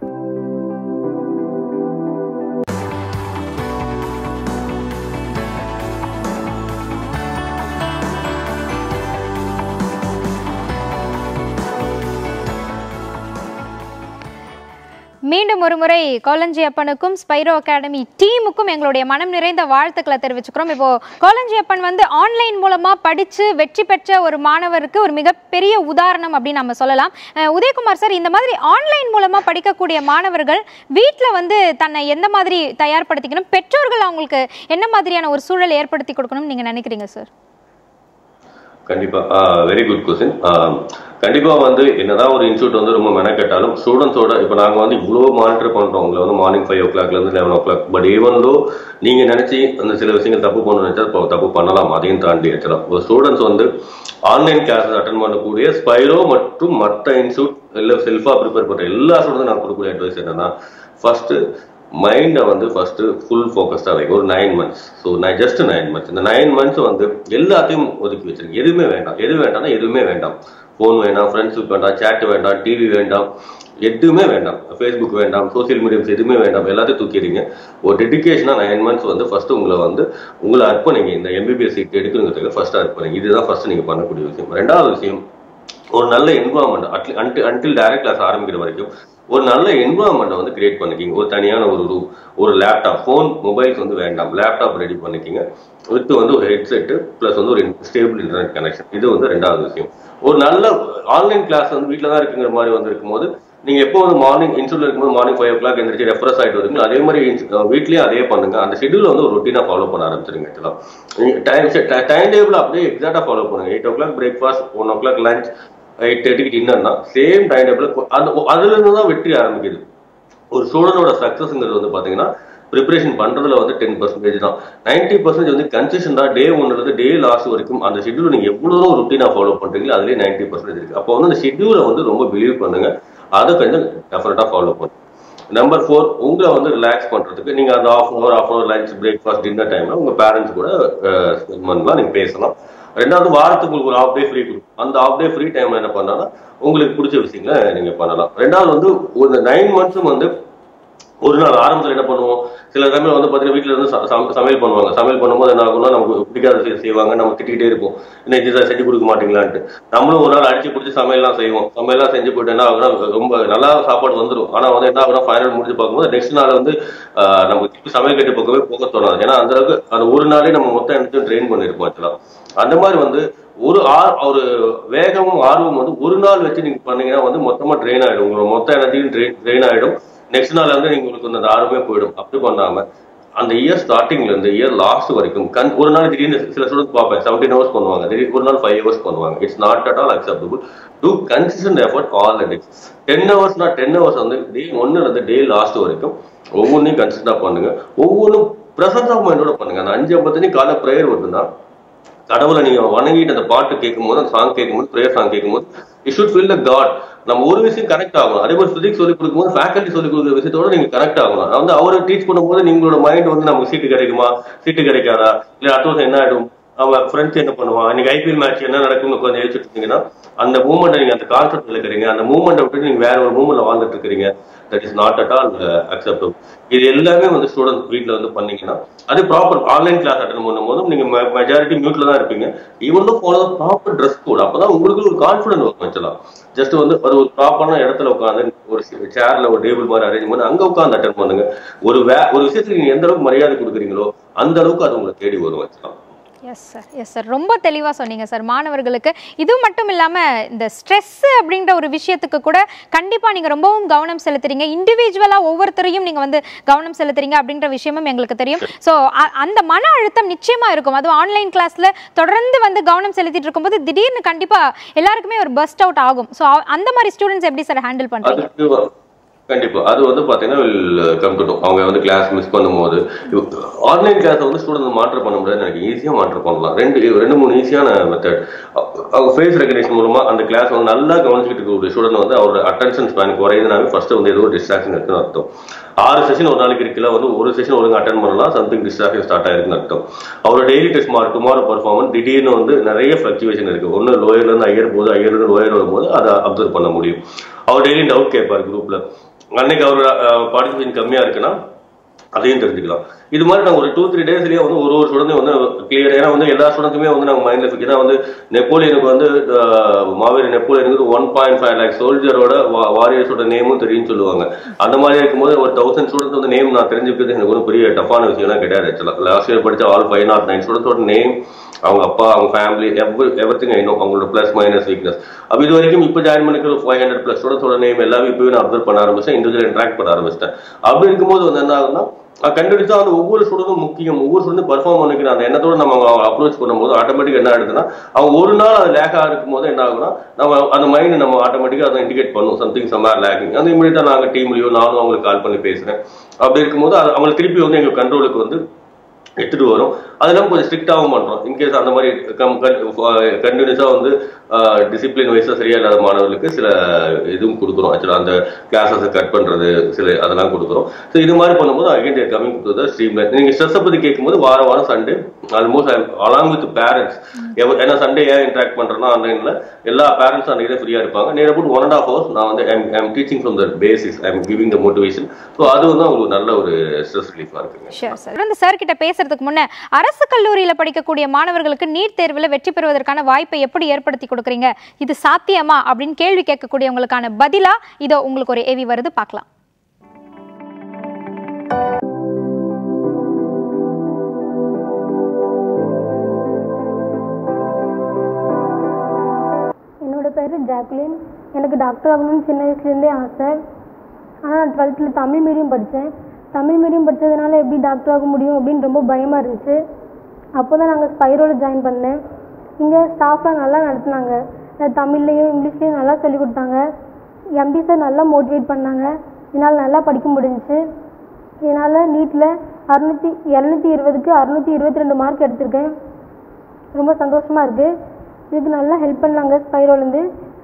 மீண்டும் ஒரு முறை கோலஞ்சி அப்பனுக்கும் ஸ்பைரோ அகாடமி டீமுக்கும் எங்களுடைய மனம் நிறைந்த வாழ்த்துக்களை தெரிவிச்சுக்கிறோம் இப்போ கோலஞ்சி அப்பன் வந்து ஆன்லைன் மூலமா படிச்சு வெற்றி பெற்ற ஒரு மாணவருக்கு ஒரு மிகப்பெரிய உதாரணம் அப்படின்னு நம்ம சொல்லலாம் அஹ் உதயகுமார் சார் இந்த மாதிரி ஆன்லைன் மூலமா படிக்கக்கூடிய மாணவர்கள் வீட்டில் வந்து தன்னை எந்த மாதிரி தயார்படுத்திக்கணும் பெற்றோர்கள் அவங்களுக்கு என்ன மாதிரியான ஒரு சூழல் ஏற்படுத்தி கொடுக்கணும்னு நீங்க நினைக்கிறீங்க சார் கண்டிப்பா வெரி குட் கொஸ்டின் கண்டிப்பா வந்து என்னதான் ஒரு இன்ஸ்டியூட் வந்து ரொம்ப மெனக்கெட்டாலும் ஸ்டூடெண்ட்ஸோட இப்போ நாங்க வந்து இவ்வளோ மானிட்டர் பண்றோம் உங்களை வந்து மார்னிங் ஃபைவ் ஓ கிளாக்ல இருந்து eleven o'clock but even though நீங்க நினைச்சு அந்த சில விஷயங்கள் தப்பு பண்ண நினைச்சா இப்போ தப்பு பண்ணலாம் அதையும் தாண்டி வச்சலாம் ஒரு ஸ்டூடெண்ட்ஸ் வந்து ஆன்லைன் கிளாஸஸ் அட்டன் பண்ணக்கூடிய ஸ்பைரோ மற்றும் மற்ற இன்ஸ்டியூட் இல்லை செல்ஃபா ப்ரிப்பேர் பண்ற எல்லா ஸ்டூடெண்ட்டும் நான் கொடுக்கக்கூடிய அட்வைஸ் என்னன்னா ஃபர்ஸ்ட் மைண்டை வந்து ஃபர்ஸ்ட் ஃபுல் ஃபோக்கஸ்டாக வைக்கும் ஒரு நைன் மந்த்ஸ் ஸோ நான் ஜஸ்ட் நைன் மந்த்ஸ் இந்த நைன் மந்த்ஸ் வந்து எல்லாத்தையும் ஒதுக்கி வச்சிருக்கேன் எதுவுமே வேண்டாம் எது வேண்டாம்னா எதுவுமே வேண்டாம் ஃபோன் வேண்டாம் ஃப்ரெண்ட்ஸுக்கு வேண்டாம் சேட் வேண்டாம் டிவி வேண்டாம் எதுவுமே வேண்டாம் ஃபேஸ்புக் வேண்டாம் சோஷியல் மீடியாஸ் எதுவுமே வேண்டாம் எல்லாத்தையும் தூக்கிடுங்க ஒரு டெடிகேஷனாக நைன் மந்த்ஸ் வந்து ஃபர்ஸ்ட் உங்களை வந்து உங்களை அர்ப்பணிங்க இந்த எம்பிபிஎஸ் சீட் எடுக்கணுங்கிறதுக்கு ஃபர்ஸ்ட் அர்ப்பணிங்க இதுதான் ஃபர்ஸ்ட் நீங்கள் பண்ணக்கூடிய விஷயம் ரெண்டாவது விஷயம் ஒரு நல்ல environment at least until direct class ஆரம்பிக்கிற வரைக்கும் ஒரு நல்ல என்வரான்மெண்ட்டை வந்து கிரியேட் பண்ணிக்கிங்க ஒரு தனியான ஒரு ரூம் ஒரு லேப்டாப் ஃபோன் மொபைல்ஸ் வந்து வேண்டாம் லேப்டாப் ரெடி பண்ணிக்கிங்க வித் வந்து ஒரு ஹெட்செட்டு ப்ளஸ் வந்து ஒரு ஸ்டேபிள் இன்டர்நெட் கனெக்ஷன் இது வந்து ரெண்டாவது விஷயம் ஒரு நல்ல ஆன்லைன் கிளாஸ் வந்து வீட்டில் தான் இருக்குங்கிற மாதிரி வந்து இருக்கும்போது நீங்க எப்போ வந்து மார்னிங் இன்ஸ்டியூட்ல இருக்கும்போது மார்னிங் ஃபைவ் ஓ கிளாக் எந்திரிச்சு ரெஃப்ரெஷ் ஆயிட்டு வருவீங்க அதே மாதிரி அஹ், வீட்லயும் அதே பண்ணுங்க அந்த ஷெட்யூல் வந்து ஒரு ரொட்டீனா ஃபாலோ பண்ண ஆரம்பிச்சிருங்க ஆக்சுவலா டைம் டைம் டேபிள் அப்படியே எக்ஸாக்டா ஃபாலோ பண்ணுங்க eight o'clock breakfast one o'clock lunch eight தேர்ட்டிக்கு டின்னர்னா சேம் டைம் டேபிள் அந்த அதுல இருந்து தான் வெற்றி ஆரம்பிக்குது ஒரு ஸ்டூடெண்டோட சக்சஸ்ங்கிறது வந்து பாத்தீங்கன்னா ப்ரிப்பரேஷன் பண்றதுல வந்து டென் பர்சன்டேஜ் தான் நைன்டி பர்சன்டேஜ் வந்து கன்சிஸ்டண்டா டே ஒன்ல இருந்து டே லாஸ்ட் வரைக்கும் அந்த ஷெட்யூல் நீங்க எவ்வளவு ருட்டீனா ஃபாலோ பண்றீங்களோ அதுலயே நைன்டி பர்சன்டேஜ் இருக்கு அப்போ வந்து அந்த ஷெட்யூலை வந்து ரொம்ப பிலீவ் பண்ணுங்க அதை கொஞ்சம் டெஃபரெண்டா ஃபாலோ பண்ணுங்க நம்பர் ஃபோர் உங்களை வந்து ரிலாக்ஸ் பண்றதுக்கு நீங்க அந்த half an hour half an hour lunch breakfast dinner டைம்ல உங்க பேரண்ட்ஸ் கூட ஸ்பெண்ட் பண்ணலாம் நீங்க பேசலாம் ரெண்டாவது வாரத்துக்கு உங்களுக்கு ஒரு ஆஃப் டே ஃப்ரீ கொடுக்கும் அந்த ஆஃப் டே ஃப்ரீ டைம்ல என்ன பண்ணலாம் உங்களுக்கு பிடிச்ச விஷயங்களை நீங்க பண்ணலாம் ரெண்டாவது வந்து ஒரு நைன் மந்த்ஸும் வந்து ஒரு நாள் ஆரம்பத்தில் என்ன பண்ணுவோம் சில சமயம் வந்து பார்த்தீங்கன்னா வீட்டில் இருந்து ச- சம- சமையல் பண்ணுவாங்க சமையல் பண்ணும்போது என்ன ஆகும்னா நமக்கு பிடிக்காத விஷயம் செய்வாங்க நம்ம திட்டிக்கிட்டே இருப்போம் இன்னைக்கு இதை செஞ்சு கொடுக்க மாட்டீங்களான்ட்டு நம்மளும் ஒரு நாள் அடிச்சு பிடிச்சி சமையல்லாம் செய்வோம் சமையல்லாம் செஞ்சு போயிட்டு என்ன ஆகுனா ரொம்ப நல்லா சாப்பாடு வந்துடும் ஆனால் வந்து என்ன ஆகுனா ஃபைனல் முடிஞ்சு பார்க்கும்போது நெக்ஸ்ட் நாள் வந்து ஆஹ், நம்ம திருப்பி சமையல் கட்டு பக்கமே போக தோணாது ஏன்னா அந்த அளவுக்கு அந்த ஒரு நாளே நம்ம மொத்தம் எனர்ஜியும் ட்ரெயின் பண்ணிருப்போம் ஆக்சுவலாக அந்த மாதிரி வந்து ஒரு ஆர் ஒரு வேகமும் ஆர்வம் வந்து ஒரு நாள் வச்சு நீங்க பண்ணீங்கன்னா வந்து மொத்தமா ட்ரெயின் ஆயிடும் உங்களோட மொத்த எனர்ஜியும் ட்ரெயின் ஆயிடும் நெக்ஸ்ட் நாள் வந்து நீங்க உங்களுக்கு அந்த ஆர்வமே போயிடும் அப்படி பண்ணாம அந்த இயர் ஸ்டார்டிங்ல இருந்து இயர் லாஸ்ட் வரைக்கும் கண் ஒரு நாள் திடீர்னு சில ஸ்டூடெண்ட்ஸ் பார்ப்பேன் செவன்டீன் ஹவர்ஸ் பண்ணுவாங்க திடீர் ஒரு நாள் ஃபைவ் ஹவர்ஸ் பண்ணுவாங்க it's not at all acceptable to consistent effort all the days ten ஹவர்ஸ்னா டென் ஹவர்ஸ் வந்து டே ஒன்னுல இருந்து டே லாஸ்ட் வரைக்கும் ஒவ்வொன்றையும் கன்சிஸ்டா பண்ணுங்க ஒவ்வொன்றும் பிரசன்ஸ் ஆஃப் மைண்டோட பண்ணுங்க அந்த அஞ்சு ஐம்பத்தஞ்சு காலை ப்ரேயர் வருதுன்னா கடவுளை நீங்க வணங்கிட்டு அந்த பாட்டு கேட்கும்போது அந்த சாங் கேட்கும்போது ப்ரேயர் சாங் கேட்கும்போது it should feel the God நம்ம ஒரு விஷயம் கனெக்ட் ஆகணும் அதே மாதிரி பிசிக்ஸ் சொல்லி கொடுக்கும்போது ஃபேக்கல்ட்டி சொல்லி கொடுக்குற விஷயத்தோட நீங்க கனெக்ட் ஆகணும் வந்து அவரை டீச் பண்ணும்போது நீங்களோட மைண்ட் வந்து நமக்கு சீட்டு கிடைக்குமா சீட்டு கிடைக்காதா இல்ல அடுத்த வருஷம் என்ன ஆயிடும் அவன் ஃப்ரெண்ட்ஸ் என்ன பண்ணுவான் இன்னைக்கு ஐபிஎல் மேட்ச் என்ன நடக்கும்னு உட்காந்து எழுச்சிட்டு இருந்தீங்கன்னா அந்த மூமெண்ட்டை நீங்க அந்த கான்செப்ட் இருக்கிறீங்க அந்த மூமெண்ட்டை விட்டுட்டு நீங்க வேற ஒரு மூமெண்ட்ல வாழ்ந்துட்டு இருக்கிறீங்க that is not at all acceptable இது எல்லாமே வந்து ஸ்டூடெண்ட் வீட்ல வந்து பண்ணீங்கன்னா அது ப்ராப்பர் ஆன்லைன் கிளாஸ் அட்டன் பண்ணும்போதும் நீங்க மெஜாரிட்டி மியூட்ல தான் இருப்பீங்க even follow proper dress code அப்பதான் உங்களுக்கு ஒரு கான்ஃபிடன்ட் வரும் வச்சலாம் ஜஸ்ட் வந்து அது ஒரு ப்ராப்பரான இடத்துல உட்காந்து ஒரு சேர்ல ஒரு டேபிள் மாதிரி அரேஞ்ச் பண்ணி அங்க உட்காந்து அட்டன் பண்ணுங்க ஒரு வே ஒரு விஷயத்துக்கு நீங்க எந்த அளவுக்கு மரியாதை கொடுக்குறீங்களோ அந்த அளவுக்கு அது உங்களை தேடி வரும் வச்சலாம் எஸ் சார் எஸ் சார் ரொம்ப தெளிவாக சொன்னீங்க சார் மாணவர்களுக்கு இது மட்டும் இல்லாமல் இந்த ஸ்ட்ரெஸ் அப்படின்ற ஒரு விஷயத்துக்கு கூட கண்டிப்பாக நீங்கள் ரொம்பவும் கவனம் செலுத்துறீங்க இண்டிவிஜுவலாக ஒவ்வொருத்தரையும் நீங்கள் வந்து கவனம் செலுத்துறீங்க அப்படின்ற விஷயமும் எங்களுக்கு தெரியும் ஸோ அந்த மன அழுத்தம் நிச்சயமாக இருக்கும் அதுவும் ஆன்லைன் கிளாஸில் தொடர்ந்து வந்து கவனம் செலுத்திட்டு இருக்கும்போது திடீர்னு கண்டிப்பாக எல்லாருக்குமே ஒரு பஸ்ட் அவுட் ஆகும் ஸோ அந்த மாதிரி ஸ்டூடெண்ட்ஸ் எப்படி சார் ஹேண்டில் பண்ணுறீங்க அதுக்கு வ- கண்டிப்பா அது வந்து பாத்தீங்கன்னா கம் டு அவங்க வந்து கிளாஸ் மிஸ் பண்ணும்போது ஆன்லைன் கிளாஸ் வந்து ஸ்டூடெண்ட் மாற்றம் பண்ண முடியாது எனக்கு ஈஸியா மாற்றம் பண்ணலாம் ரெண்டு ரெண்டு மூணு ஈஸியான மெத்தட் அவங்க ஃபேஸ் ரெகனேஷன் மூலமா அந்த கிளாஸ் வந்து நல்லா கவனிச்சுட்டு இருக்கக்கூடிய ஸ்டூடெண்ட் வந்து அவரோட அட்டென்ஷன் ஸ்பேன் குறையுதுனாவே ஃபர்ஸ்ட் வந்து ஏதோ ஒரு டிஸ்ட்ராக்ஷன் இருக்குன்னு அர்த்தம் ஆறு செஷன் ஒரு நாளைக்கு இருக்குல்ல வந்து ஒரு செஷன் ஒழுங்கா அட்டன் பண்ணலாம் சம்திங் டிஸ்ட்ராக்ஷன் ஸ்டார்ட் ஆயிருக்குன்னு அர்த்தம் அவரோட daily test mark tomorrow performance திடீர்னு வந்து நிறைய ஃபிளக்சுவேஷன் இருக்கு ஒன்று லோயர்ல இருந்து ஹையர் போகுது ஹையர் இருந்து லோயர் வரும்போது அதை அப்சர்வ் பண்ண முடியும் அவர் டெய்லி டவுட் கேட்பார் குரூப்ல அன்னைக்கு அவரோட பார்ட்டிசிபேஷன் கம்மியா இருக்குன்னா அதையும் தெரிஞ்சுக்கலாம் இது மாதிரி நாங்கள் ஒரு டூ த்ரீ டேஸ்லயே வந்து ஒரு ஒரு ஸ்டூடெண்ட் வந்து கிளியர் ஏன்னா வந்து எல்லா ஸ்டூடெண்ட்டுமே வந்து நாங்கள் மைண்ட்ல ஃபிக் ஏன்னா வந்து நெப்போலியனுக்கு வந்து அஹ், மாவீரர் நெப்போலியனுக்கு ஒன் பாயிண்ட் ஃபைவ் லேக் சோல்ஜரோட வாரியர்ஸோட நேமும் தெரியும்னு சொல்லுவாங்க அந்த மாதிரி இருக்கும்போது ஒரு தௌசண்ட் ஸ்டூடெண்ட்ஸ் வந்து நேம் நான் தெரிஞ்சுக்கிறது எனக்கு ஒரு பெரிய டஃப்பான விஷயம்லாம் கிடையாது ஆக்சுவலாக லாஸ்ட் இயர் படிச்ச ஆல் ஃபைவ் நாட் நைன் ஸ்டூடெண்ட்ஸோட நேம் அவங்க அப்பா அவங்க family every everything I know அவங்களோட ப்ளஸ் மைனஸ் வீக்னஸ் அப்போ இது வரைக்கும் இப்போ ஜாயின் பண்ணிக்கிற ஃபைவ் ஹண்ட்ரட் ப்ளஸ் ஸ்டூடெண்ட்ஸோட நேம் எல்லாமே இப்போவே நான் அப்சர்வ் பண்ண ஆரம்பிச்சேன் இண்டிவிஜுவல் இன்ட்ராக்ட் பண்ண ஆரம்பிச்சிட்டேன் அப்படி இருக்கும்போது வந்து என்ன ஆகுதுன்னா கண்டிப்பா வந்து ஒவ்வொரு ஸ்டூடெண்ட்டும் முக்கியம் ஒவ்வொரு ஸ்டூடெண்ட் பர்ஃபார்ம் பண்ணிக்கிற அந்த எண்ணத்தோட நம்ம அப்ரோச் பண்ணும்போது ஆட்டோமேட்டிக் என்ன ஆயிடுதுன்னா அவங்க ஒரு நாள் அது லேக்காக இருக்கும் போது என்ன ஆகும்னா நம்ம அந்த மைண்ட் நம்ம ஆட்டோமேட்டிக்காக அதை இண்டிகேட் பண்ணும் சம்திங் சம்மார் லேக்கிங் அந்த இமீடியட்டா நாங்கள் டீம்லயோ நானும் அவங்களுக்கு கால் பண்ணி பேசுறேன் அப்படி இருக்கும்போது அது அவங்களுக்கு திருப்பி வந்து எங்க கண்ட்ரோலுக்கு வந்து எடுத்துட்டு வரும் அது இல்லாமல் கொஞ்சம் ஸ்ட்ரிக்டாகவும் பண்றோம் இன்கேஸ் அந்த மாதிரி கம் கண்டினியூஸாக வந்து டிசிப்ளின் வைஸாக சரியா இல்லாத மாணவர்களுக்கு சில இதுவும் கொடுக்குறோம் ஆக்சுவலாக அந்த கிளாஸஸை கட் பண்றது சில அதெல்லாம் கொடுக்குறோம் ஸோ இது மாதிரி பண்ணும்போது again there coming to the stream line நீங்கள் ஸ்ட்ரெஸ்ஸை பற்றி கேட்கும்போது வாரம் வாரம் Sunday almost along with parents ஏன்னா சண்டே ஏன் இன்ட்ராக்ட் பண்றேன்னா ஆன்லைனில் எல்லா பேரண்ட்ஸும் அன்றைக்கி தான் ஃப்ரீயாக இருப்பாங்க நேர போட்டு ஒன் அண்ட் ஆஃப் ஹவர்ஸ் நான் வந்து I'm I'm teaching from the basis I'm giving the motivation so அது வந்து அவங்களுக்கு நல்ல ஒரு ஸ்ட்ரெஸ் ரிலீஃபாக இருக்குங்க ஷூர் சார் இந்த சார் கிட்ட பேசுறதுக்கு முன்ன அரசு கல்லூரியில படிக்கக்கூடிய மாணவர்களுக்கு நீட் தேர்வில் வெற்றி பெறுவதற்கான வாய்ப்பை எப்படி ஏற்படுத்தி கொடுக்குறீங்க இது சாத்தியமா அப்படின்னு கேள்வி கேட்கக்கூடியவங்களுக்கான பதிலா இதோ உங்களுக்கு ஒரு ஏவி வருது பார்க்கலாம் என்னோட பேர் ஜாக்லின் எனக்கு டாக்டர் ஆகணும்னு சின்ன வயசுலேருந்தே ஆசை ஆனால் நான் டுவெல்த்தில் தமிழ் மீடியம் படித்தேன் தமிழ் மீடியம் படித்ததுனால எப்படி டாக்டர் ஆக முடியும் அப்படின்னு ரொம்ப பயமாக இருந்துச்சு அப்போ தான் நாங்கள் ஸ்பைரோவில் ஜாயின் பண்ணேன் இங்கே ஸ்டாஃப்லாம் நல்லா நடத்துனாங்க நான் தமிழ்லேயும் இங்கிலீஷ்லேயும் நல்லா சொல்லிக் கொடுத்தாங்க எம்டி சார் நல்லா மோட்டிவேட் பண்ணாங்க என்னால் நல்லா படிக்க முடிஞ்சுச்சு என்னால் நீட்டில் அறுநூற்றி இரநூத்தி இருபதுக்கு அறுநூற்றி இருபத்தி ரெண்டு மார்க் எடுத்திருக்கேன் ரொம்ப சந்தோஷமாக இருக்குது இதுக்கு நல்லா ஹெல்ப் பண்ணாங்க ஸ்பைரோலேருந்து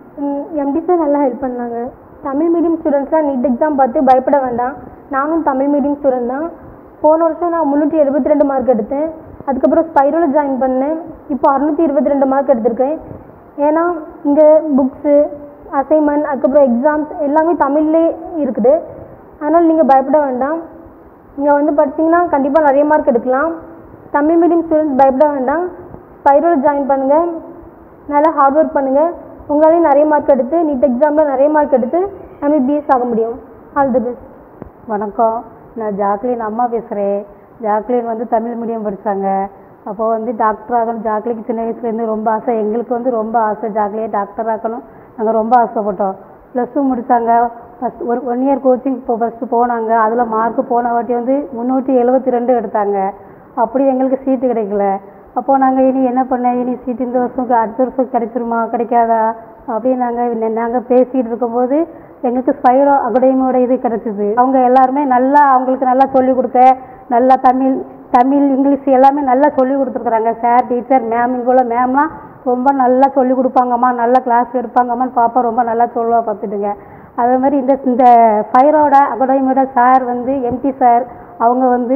எம்டி சார் நல்லா ஹெல்ப் பண்ணாங்க தமிழ் மீடியம் ஸ்டூடெண்ட்ஸ்லாம் நீட் எக்ஸாம் பார்த்து பயப்பட வேண்டாம் நானும் தமிழ் மீடியம் ஸ்டூடெண்ட் தான் போன வருஷம் நான் முந்நூற்றி எழுபத்தி ரெண்டு மார்க் எடுத்தேன் அதுக்கப்புறம் ஸ்பைரோவில் ஜாயின் பண்ணேன் இப்போ அறுநூற்றி இருபத்தி ரெண்டு மார்க் எடுத்திருக்கேன் ஏன்னா இங்கே புக்ஸு அசைன்மெண்ட் அதுக்கப்புறம் எக்ஸாம்ஸ் எல்லாமே தமிழ்லே இருக்குது அதனால் நீங்கள் பயப்பட வேண்டாம் இங்கே வந்து படிச்சீங்கன்னா கண்டிப்பாக நிறைய மார்க் எடுக்கலாம் தமிழ் மீடியம் ஸ்டூடெண்ட்ஸ் பயப்பட வேண்டாம் ஸ்பைரோவில் ஜாயின் பண்ணுங்கள் நல்லா ஹார்ட் ஒர்க் பண்ணுங்கள் உங்களாலேயும் நிறைய மார்க் எடுத்து நீட் எக்ஸாமில் நிறைய மார்க் எடுத்து எம்பிபிஎஸ் ஆக முடியும் ஆல் தி பெஸ்ட் வணக்கம் நான் ஜாக்லின் அம்மா பேசுகிறேன் ஜாக்லின் வந்து தமிழ் மீடியம் படித்தாங்க அப்போ வந்து டாக்டர் ஆகணும் ஜாக்லிக்கு சின்ன வயசுலேருந்து ரொம்ப ஆசை எங்களுக்கு வந்து ரொம்ப ஆசை ஜாக்லியே டாக்டர் ஆக்கணும் நாங்கள் ரொம்ப ஆசைப்பட்டோம் ப்ளஸ் டூ முடித்தாங்க ஃபஸ்ட் ஒரு ஒன் இயர் கோச்சிங் இப்போ ஃபஸ்ட்டு போனாங்க அதில் மார்க் போன வாட்டி வந்து முந்நூற்றி எழுபத்தி ரெண்டு எடுத்தாங்க அப்படி எங்களுக்கு சீட்டு கிடைக்கல அப்போது நாங்கள் இனி என்ன பண்ண இனி சீட்டு இந்த வருஷம் அடுத்த வருஷம் கிடைச்சிருமா கிடைக்காதா அப்படின்னு நாங்கள் நாங்கள் பேசிகிட்டு இருக்கும்போது எங்களுக்கு ஸ்பைரோ அகடமியோட இது கிடச்சிது அவங்க எல்லாருமே நல்லா அவங்களுக்கு நல்லா சொல்லிக் கொடுக்க நல்லா தமிழ் தமிழ் இங்கிலீஷ் எல்லாமே நல்லா சொல்லி கொடுத்துருக்குறாங்க சார் டீச்சர் மேம் இங்கே உள்ள மேம்லாம் ரொம்ப நல்லா சொல்லி கொடுப்பாங்கம்மா நல்லா கிளாஸ் எடுப்பாங்கம்மான்னு பாப்பா ரொம்ப நல்லா சொல்லுவா பார்த்துட்டுங்க அதே மாதிரி இந்த இந்த ஃபைரோட அகடமியோட சார் வந்து எம்டி சார் அவங்க வந்து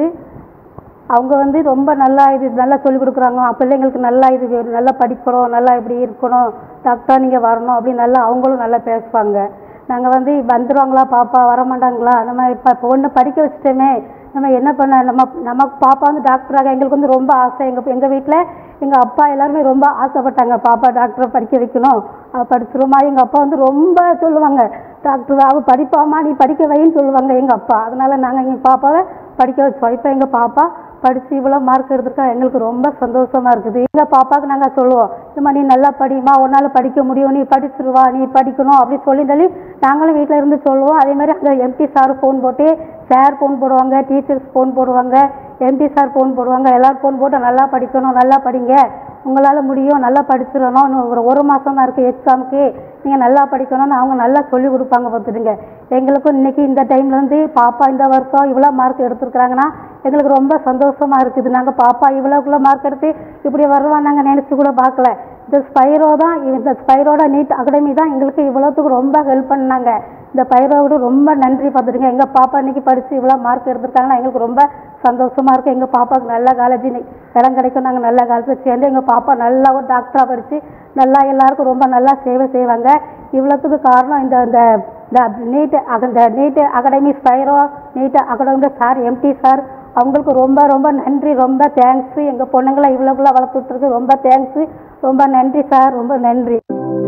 அவங்க வந்து ரொம்ப நல்லா இது நல்லா சொல்லிக் கொடுக்குறாங்க பிள்ளைங்களுக்கு நல்லா இது நல்லா படிக்கணும் நல்லா இப்படி இருக்கணும் டாக்டர் நீங்கள் வரணும் அப்படின்னு நல்லா அவங்களும் நல்லா பேசுவாங்க நாங்கள் வந்து வந்துடுவாங்களா பாப்பா வரமாட்டாங்களா நம்ம இப்போ பொண்ணை படிக்க வச்சுட்டோமே நம்ம என்ன பண்ண நம்ம நம்ம பாப்பா வந்து டாக்டராக எங்களுக்கு வந்து ரொம்ப ஆசை எங்கள் எங்கள் வீட்டில் எங்கள் அப்பா எல்லாருமே ரொம்ப ஆசைப்பட்டாங்க பாப்பா டாக்டரை படிக்க வைக்கணும் அவள் படிச்சிருமா எங்கள் அப்பா வந்து ரொம்ப சொல்லுவாங்க டாக்டர் அவள் படிப்பாம்மா நீ படிக்க வைன்னு சொல்லுவாங்க எங்கள் அப்பா அதனால் நாங்கள் எங்கள் பாப்பாவை படிக்க வச்சோம் இப்போ எங்கள் பாப்பா படித்து இவ்வளோ மார்க் எடுத்திருக்கா எங்களுக்கு ரொம்ப சந்தோஷமாக இருக்குது எங்கள் பாப்பாவுக்கு நாங்கள் சொல்லுவோம் இம்மா நீ நல்லா படிமா உன்னால் படிக்க முடியும் நீ படிச்சிருவா நீ படிக்கணும் அப்படி சொல்லி சொல்லி நாங்களும் வீட்டில் இருந்து சொல்லுவோம் அதே மாதிரி அங்கே எம்டி சார் ஃபோன் போட்டு சார் ஃபோன் போடுவாங்க டீச்சர்ஸ் ஃபோன் போடுவாங்க எம்டி சார் ஃபோன் போடுவாங்க எல்லோரும் ஃபோன் போட்டு நல்லா படிக்கணும் நல்லா படிங்க உங்களால் முடியும் நல்லா படிச்சிடணும் இன்னும் ஒரு ஒரு மாதம் தான் இருக்குது எக்ஸாமுக்கு நீங்கள் நல்லா படிக்கணும்னு அவங்க நல்லா சொல்லி கொடுப்பாங்க பார்த்துடுங்க எங்களுக்கும் இன்றைக்கி இந்த டைம்லேருந்து பாப்பா இந்த வருஷம் இவ்வளோ மார்க் எடுத்துருக்குறாங்கன்னா எங்களுக்கு ரொம்ப சந்தோஷமாக இருக்குது நாங்கள் பாப்பா இவ்வளோக்குள்ள மார்க் எடுத்து இப்படி வருவான் நாங்கள் நினச்சி கூட பார்க்கல இந்த ஸ்பைரோ தான் இந்த ஸ்பைரோட நீட் அகாடமி தான் எங்களுக்கு இவ்வளோத்துக்கு ரொம்ப ஹெல்ப் பண்ணாங்க இந்த பைரோடு ரொம்ப நன்றி பார்த்துடுங்க எங்கள் பாப்பா இன்னைக்கு படித்து இவ்வளோ மார்க் எடுத்திருக்காங்கன்னா எங்களுக்கு ரொம்ப சந்தோஷமாக இருக்குது எங்கள் பாப்பாவுக்கு நல்ல காலேஜ் இடம் கிடைக்கும் நாங்கள் நல்ல காலேஜில் சேர்ந்து எங்கள் பாப்பா நல்லா ஒரு டாக்டராக படித்து நல்லா எல்லாருக்கும் ரொம்ப நல்லா சேவை செய்வாங்க இவ்வளோத்துக்கு காரணம் இந்த இந்த இந்த நீட் அந்த NEET academy Spiro NEET academy sir MD sir அவங்களுக்கு ரொம்ப ரொம்ப நன்றி ரொம்ப தேங்க்ஸு எங்கள் பொண்ணுங்களை இவ்வளோக்குள்ள வளர்த்துட்ருக்கு ரொம்ப தேங்க்ஸு ரொம்ப நன்றி சார் ரொம்ப நன்றி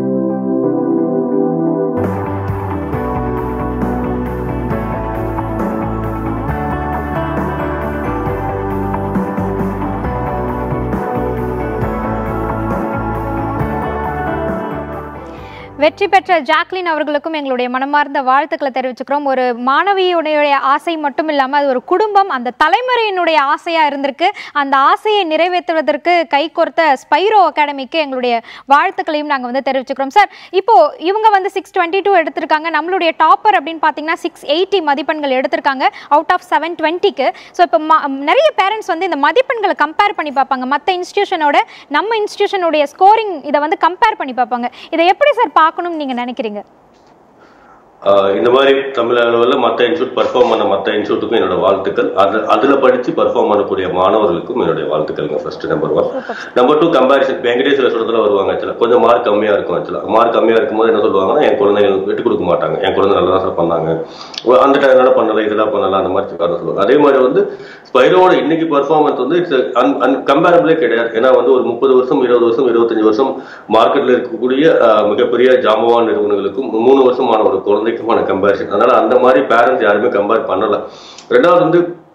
வெற்றி பெற்ற ஜாக்லின் அவர்களுக்கும் எங்களுடைய மனமார்ந்த வாழ்த்துக்களை தெரிவிச்சுக்கிறோம் ஒரு மாணவியுடைய ஆசை மட்டும் இல்லாமல் அது ஒரு குடும்பம் அந்த தலைமுறையினுடைய ஆசையாக இருந்திருக்கு அந்த ஆசையை நிறைவேற்றுவதற்கு கை கோர்த்த ஸ்பைரோ அகாடமிக்கு எங்களுடைய வாழ்த்துக்களையும் நாங்கள் வந்து தெரிவிச்சுக்கிறோம் சார் இப்போ இவங்க வந்து சிக்ஸ் டுவெண்ட்டி டூ எடுத்திருக்காங்க நம்மளுடைய டாப்பர் அப்படின்னு பார்த்தீங்கன்னா சிக்ஸ் எயிட்டி மதிப்பெண்கள் எடுத்திருக்காங்க அவுட் ஆஃப் செவன் டுவெண்ட்டிக்கு ஸோ இப்போ நிறைய பேரண்ட்ஸ் வந்து இந்த மதிப்பெண்களை கம்பேர் பண்ணி பார்ப்பாங்க மற்ற இன்ஸ்டியூஷனோட நம்ம இன்ஸ்டியூஷனுடைய ஸ்கோரிங் இதை வந்து கம்பேர் பண்ணி பார்ப்பாங்க இதை எப்படி சார் பார்க்கணும்னு நீங்க நினைக்கிறீங்க ஆஹ் இந்த மாதிரி தமிழ் அளவில் மற்ற இன்ஸ்டியூட் பர்ஃபார்ம் பண்ண மற்ற இன்ஸ்டியூட்டுக்கும் என்னோட வாழ்த்துக்கள் அது அதில் படித்து பர்ஃபார்ம் பண்ணக்கூடிய மாணவர்களுக்கும் என்னுடைய வாழ்த்துக்கள்ங்க first number one number two comparison Venkateswara சொல்றதுல வருவாங்க ஆக்சுவலாக கொஞ்சம் மார்க் கம்மியாக இருக்கும் ஆக்சுவலாக மார்க் கம்மியாக இருக்கும்போது என்ன சொல்லுவாங்கன்னா என் குழந்தைகள் விட்டு கொடுக்க மாட்டாங்க என் குழந்தை நல்லா தான் சார் பண்ணாங்க அந்த டைம் என்ன பண்ணல இதெல்லாம் பண்ணல அந்த மாதிரி காரணம் சொல்லுவாங்க அதே மாதிரி வந்து ஸ்பைரோட இன்னைக்கு பர்ஃபார்மன்ஸ் வந்து இட்ஸ் அன் கம்பேரபிளே கிடையாது ஏன்னா வந்து ஒரு முப்பது வருஷம் இருபது வருஷம் இருபத்தஞ்சு வருஷம் மார்க்கெட்ல இருக்கக்கூடிய ஆஹ், மிகப்பெரிய ஜாமவான் நிறுவனங்களுக்கும் மூணு வருஷமான ஒரு குழந்தைக்குமான கம்பேரிசன் அதனால அந்த மாதிரி பேரண்ட்ஸ் யாருமே கம்பேர் பண்ணல ரெண்டாவது வந்து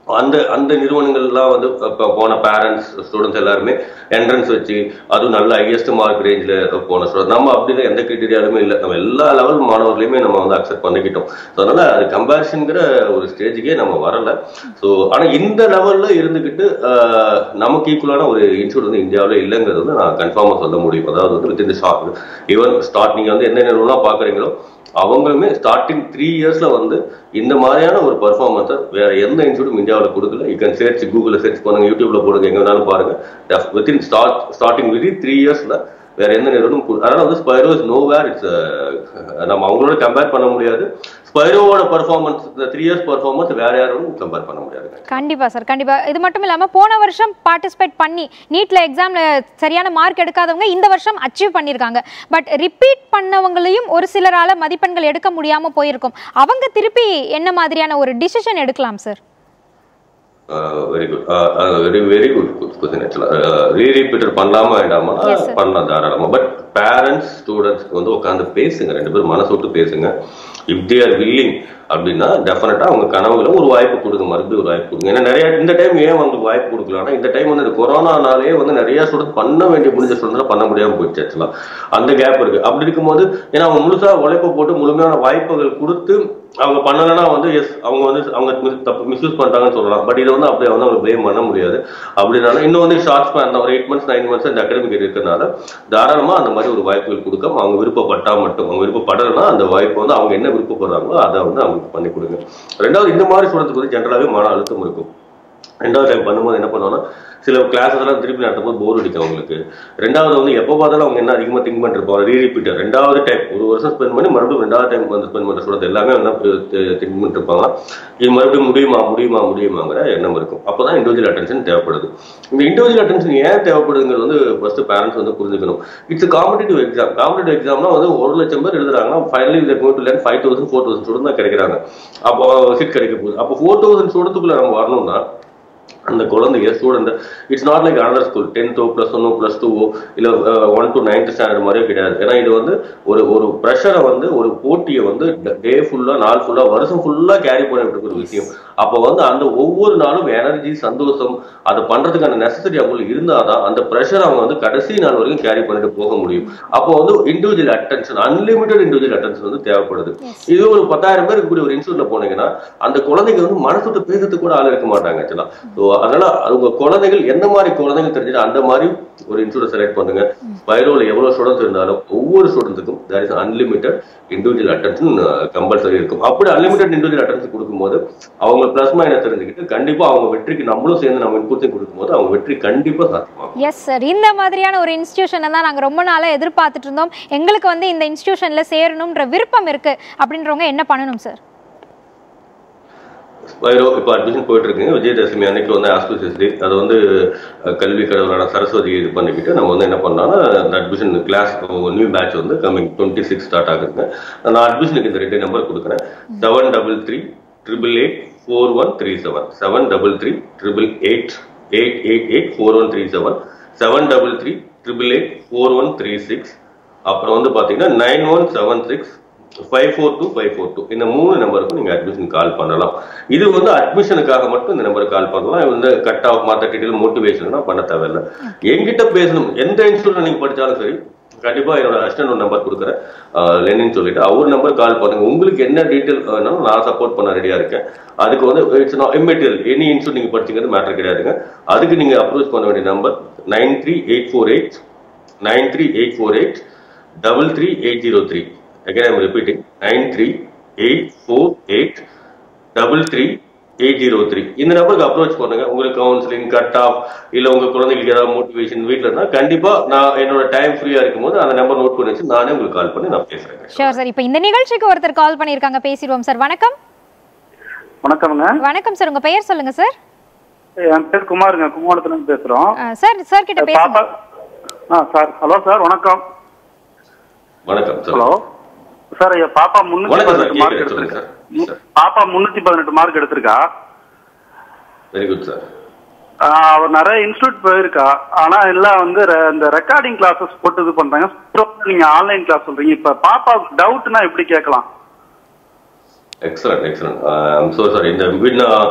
அந்த அந்த நிறுவனங்கள்லாம் வந்து இப்போ போன பேரண்ட்ஸ் ஸ்டூடெண்ட்ஸ் எல்லாருமே என்ட்ரன்ஸ் வச்சு அதுவும் நல்ல ஹையஸ்ட் மார்க் ரேஞ்சில் போன ஸ்டூடெண்ட் நம்ம அப்படிதான் எந்த கிரிட்டீரியாலுமே இல்லை நம்ம எல்லா லெவல் மாணவர்களையுமே நம்ம வந்து அக்செப்ட் பண்ணிக்கிட்டோம் ஸோ அதனால அது கம்பேரிஷனுங்கிற ஒரு ஸ்டேஜுக்கே நம்ம வரல ஸோ ஆனால் இந்த லெவல்ல இருந்துக்கிட்டு ஆஹ், நமக்கு ஈக்குவலான ஒரு இன்ஸ்டியூட் வந்து இந்தியாவில் இல்லைங்கிறது வந்து நான் கன்ஃபார்மாக சொல்ல முடியும் அதாவது வந்து வித்தின் ஷார்ட் ஈவன் ஸ்டார்ட் நீங்கள் வந்து என்ன நிறுவனம் பார்க்குறீங்களோ அவங்களுமே ஸ்டார்டிங் த்ரீ இயர்ஸ்ல வந்து இந்த மாதிரியான ஒரு பர்ஃபார்மன்ஸை வேற எந்த இன்ஸ்டியூட்டும் இந்தியாவில் கொடுக்கல யூ கேன் சர்ச் கூகுளில் சர்ச் பண்ணுங்க யூடியூப்ல போடுங்க எங்க வேணாலும் பாருங்க within start starting within three இயர்ஸ்ல வேற எந்த நிறுவனம் கொடு- அதனால வந்து Spiro is nowhere it's நம்ம அவங்களோட கம்பேர் பண்ண முடியாது ஸ்பைரோவோட பர்ஃபார்மன்ஸ் இந்த த்ரீ இயர்ஸ் பர்ஃபார்மன்ஸ் வேற யாரும் கம்பேர் பண்ண முடியாது கண்டிப்பா சார் கண்டிப்பா இது மட்டும் இல்லாம போன வருஷம் பார்ட்டிசிபேட் பண்ணி நீட்ல எக்ஸாம்ல சரியான மார்க் எடுக்காதவங்க இந்த வருஷம் அச்சீவ் பண்ணிருக்காங்க பட் ரிப்பீட் பண்ணவங்களையும் ஒரு சிலரால மதிப்பெண்கள் எடுக்க முடியாம போயிருக்கும் அவங்க திருப்பி என்ன மாதிரியான ஒரு டிசிஷன் எடுக்கலாம் sir very good very very good question ஆக்சுவலாக ரீ ரிப்பீட்டர் பண்ணலாமா வேண்டாமா Yes, sir. பண்ணலாம் தாராளமா பட் பேரண்ட்ஸ் ஸ்டூடெண்ட்ஸ்க்கு வந்து உட்காந்து பேசுங்க ரெண்டு பேரும் மனசு விட்டு பேசுங்க இஃப் தே ஆர் வில்லிங் அப்படின்னா டெஃபினட்டா அவங்க கனவுல ஒரு வாய்ப்பு கொடுங்க மறுபடியும் ஒரு வாய்ப்பு கொடுங்க ஏன்னா நிறைய இந்த டைம் ஏன் அவங்களுக்கு வாய்ப்பு கொடுக்கலாம்னா இந்த டைம் வந்து இந்த கொரோனானாலே வந்து நிறைய ஸ்டூடெண்ட் பண்ண வேண்டிய முடிஞ்ச ஸ்டூடெண்ட் பண்ண முடியாம போயிடுச்சு ஆக்சுவலா அந்த கேப் இருக்கு அப்படி இருக்கும்போது ஏன்னா அவங்க முழுசா உழைப்பை போட்டு முழுமையான வாய்ப்புகள் கொடுத்து அவங்க பண்ணலைன்னா வந்து எஸ் அவங்க வந்து அவங்க mis- தப்பு மிஸ்யூஸ் பண்ணிட்டாங்கன்னு சொல்லலாம் பட் இதை வந்து அப்படியே வந்து அவங்க ப்ளேம் பண்ண முடியாது அப்படினால இன்னும் வந்து ஷார்ட் ஸ்பேன் ஒரு எயிட் மந்த்ஸ் நைன் மந்த்ஸ் இந்த அகாடமிக் இருக்கிறதுனால தாராளமா அந்த மாதிரி ஒரு வாய்ப்புகள் கொடுக்க அவங்க விருப்பப்பட்டா மட்டும் அவங்க விருப்பப்படலைன்னா அந்த வாய்ப்பு வந்து அவங்க என்ன விருப்பப்படுறாங்களோ அதை வந்து அவங்களுக்கு பண்ணி கொடுங்க ரெண்டாவது இந்த மாதிரி ஸ்டூடெண்ட்ஸ்க்கு வந்து ஜென்ரலாகவே மன அழுத்தம் இருக்கும் ரெண்டாவது டைம் பண்ணும்போது என்ன பண்ணுவோம்னா சில கிளாஸஸ் எல்லாம் திருப்பி நடத்தும் போது போர் அடிக்கும் அவங்களுக்கு ரெண்டாவது வந்து எப்போ பார்த்தாலும் அவங்க என்ன அதிகமாக திங்க் பண்ணிருப்பாங்க ரீ ரிப்பீட்டர் ரெண்டாவது டைம் ஒரு வருஷம் ஸ்பெண்ட் பண்ணி மறுபடியும் ரெண்டாவது டைம் வந்து ஸ்பெண்ட் பண்ணுற ஸ்டூடெண்ட் எல்லாமே வந்து திங்க் பண்ணிட்டு இருப்பாங்க இது மறுபடியும் முடியுமா முடியுமா முடியுமாங்கிற எண்ணம் இருக்கும் அப்பதான் இண்டிவிஜுவல் அட்டென்ஷன் தேவைப்படுது இந்த இண்டிவிஜுவல் அட்டென்ஷன் ஏன் தேவைப்படுதுங்கிறது வந்து ஃபர்ஸ்ட் பேரண்ட்ஸ் வந்து புரிஞ்சுக்கணும் இட்ஸ் காம்படிட்டிவ் எக்ஸாம் காம்படிட்டிவ் எக்ஸாம்னா வந்து ஒரு லட்சம் பேர் எழுதுறாங்க ஃபைனலி இதை கோட் லேர்ன் five thousand four thousand student தான் கிடைக்கிறாங்க அப்போ சீட் கிடைக்க போகுது அப்போ ஃபோர் தௌசண்ட் ஸ்டூடெண்ட்டுக்குள்ள நம்ம வரணும்னா அந்த குழந்தைங்க student it's not like another school டென்த்தோ ப்ளஸ் ஒன்னோ ப்ளஸ் டூவோ இல்லை ஒன் டு நைன்த் ஸ்டாண்டர்ட் மாதிரியோ கிடையாது ஏன்னா இது வந்து ஒரு ஒரு ப்ரெஷரை வந்து ஒரு போட்டியை வந்து டே ஃபுல்லாக நாள் ஃபுல்லாக வருஷம் ஃபுல்லாக கேரி பண்ணிட்டு இருக்கிற ஒரு விஷயம் அப்போ வந்து அந்த ஒவ்வொரு நாளும் எனர்ஜி சந்தோஷம் அதை பண்றதுக்கான நெசசரி அவங்களுக்கு இருந்தாதான் அந்த ப்ரெஷர் அவங்க வந்து கடைசி நாள் வரைக்கும் கேரி பண்ணிட்டு போக முடியும் அப்போ வந்து individual attention unlimited individual attention வந்து தேவைப்படுது இது ஒரு பத்தாயிரம் பேருக்கு கூடிய ஒரு இன்ஸ்டியூட்ல போனீங்கன்னா அந்த குழந்தைங்க வந்து மனசு விட்டு பேசுறதுக்கு கூட ஆள் இருக்க மாட்டாங்க ஆக்சுவலா ஸோ அதனால உங்க குழந்தைகள் எந்த மாதிரி குழந்தைகள் தெரிஞ்சுட்டு அந்த மாதிரி ஒரு இன்ஸ்டியூட் செலக்ட் பண்ணுங்க ஸ்பைரோல எவ்வளவு ஸ்டூடெண்ட்ஸ் இருந்தாலும் ஒவ்வொரு ஸ்டூடெண்ட்டுக்கும் there is unlimited individual attention compulsory இருக்கும் அப்படி அன்லிமிட்டட் இண்டிவிஜுவல் அட்டென்ஷன் கொடுக்கும்போது அவங்க பிளஸ் மைனஸ் தெரிஞ்சுக்கிட்டு கண்டிப்பா அவங்க வெற்றிக்கு நம்மளும் சேர்ந்து நம்ம இன்புட்ஸையும் கொடுக்கும்போது அவங்க வெற்றி கண்டிப்பா சாத்தியமாகும் எஸ் சார் இந்த மாதிரியான ஒரு இன்ஸ்டிடியூஷனை தான் நாங்கள் ரொம்ப நாளாக எதிர்பார்த்துட்டு இருந்தோம் எங்களுக்கு வந்து இந்த இன்ஸ்டிடியூஷனில் சேரணுன்ற விருப்பம் இருக்கு அப்படின்றவங்க என்ன பண்ணணும் சார் ஸ்பைரோ இப்போ அட்மிஷன் போயிட்டு இருக்குங்க விஜயதசமி அன்னைக்கு வந்து ஆஸ்பிசியஸ் டே அதை வந்து அஹ், கல்வி கடவுளான சரஸ்வதி இது பண்ணிக்கிட்டு நம்ம வந்து என்ன பண்ணோம்னா அந்த அட்மிஷன் கிளாஸ் நியூ பேட்ச் வந்து கம்மிங் டுவெண்ட்டி சிக்ஸ் ஸ்டார்ட் ஆகுதுங்க நான் அட்மிஷனுக்கு இந்த ரெண்டு நம்பர் கொடுக்குறேன் seven double three triple eight four one three seven seven double three triple eight eight eight eight four one three seven seven double three triple eight four one three six அப்புறம் வந்து பார்த்தீங்கன்னா nine one seven six five four two five four two இந்த மூணு நம்பருக்கும் நீங்கள் admission கால் பண்ணலாம் இது வந்து அட்மிஷனுக்காக மட்டும் இந்த நம்பருக்கு கால் பண்ணலாம் இது வந்து கட் ஆஃப் மற்ற டீட்டெயில் மோட்டிவேஷன்னா பண்ண தேவையில்லை என்கிட்ட பேசணும் எந்த இன்ஸ்டியூட்ல நீங்கள் படித்தாலும் சரி கண்டிப்பா என்னோட அசிஸ்டன்ட் நம்பர் கொடுக்குறேன் லெனின்னு சொல்லிட்டு அவர் நம்பர் கால் பண்ணுங்க உங்களுக்கு என்ன டீட்டெயில் வேணாலும் நான் சப்போர்ட் பண்ண ரெடியா இருக்கேன் அதுக்கு வந்து it's not immaterial any institute நீங்க படிச்சுக்கிறது மேட்டர் கிடையாதுங்க அதுக்கு நீங்க அப்ரோச் பண்ண வேண்டிய number nine three eight four eight nine three eight four eight double three eight zero three again I'm repeating nine three eight four eight double three eight zero three இந்த நம்பருக்கு approach பண்ணுங்க உங்களுக்கு counselling cut off இல்ல உங்க குழந்தைகளுக்கு ஏதாவது motivation வீட்ல இருந்தா கண்டிப்பா நான் என்னோட டைம் ஃப்ரீயா இருக்கும்போது அந்த நம்பர் நோட் பண்ணி வச்சு நானே உங்களுக்கு கால் பண்ணி நான் பேசுறேன் ஷோர் சார் இப்போ இந்த நிகழ்ச்சிக்கு ஒருத்தர் கால் பண்ணியிருக்காங்க பேசிடுவோம் சார் வணக்கம் வணக்கம்ங்க வணக்கம் சார் உங்க பெயர் சொல்லுங்க சார் என் பேர் குமாருங்க குமாரத்துல இருந்து பேசுறோம் சார் சார் கிட்ட பாப்பா பேசுங்க ஆ சார் ஹலோ சார் வணக்கம் வணக்கம் ஹலோ சார் என் பாப்பா முன்னூத்தி வணக்கம் சார் பதினெட்டு மார்க் கேட்குறேன் சொல்லுங்க எடுத்திருக்கா சார் பாப்பா முன்னூத்தி பதினெட்டு மார்க் எடுத்திருக்கா வெரி குட் சார் ஆ, அவர் நிறைய இன்ஸ்டியூட் போயிருக்கா ஆனா எல்லாம் வந்து ரெ- இந்த ரெக்கார்டிங் கிளாஸஸ் போட்டு இது பண்றாங்க அப்புறம் நீங்க ஆன்லைன் கிளாஸ் சொல்றீங்க இப்ப பாப்பாவுக்கு டவுட்னா எப்படி கேட்கலாம் excellent excellent I'm so sorry இந்த வீட் நான்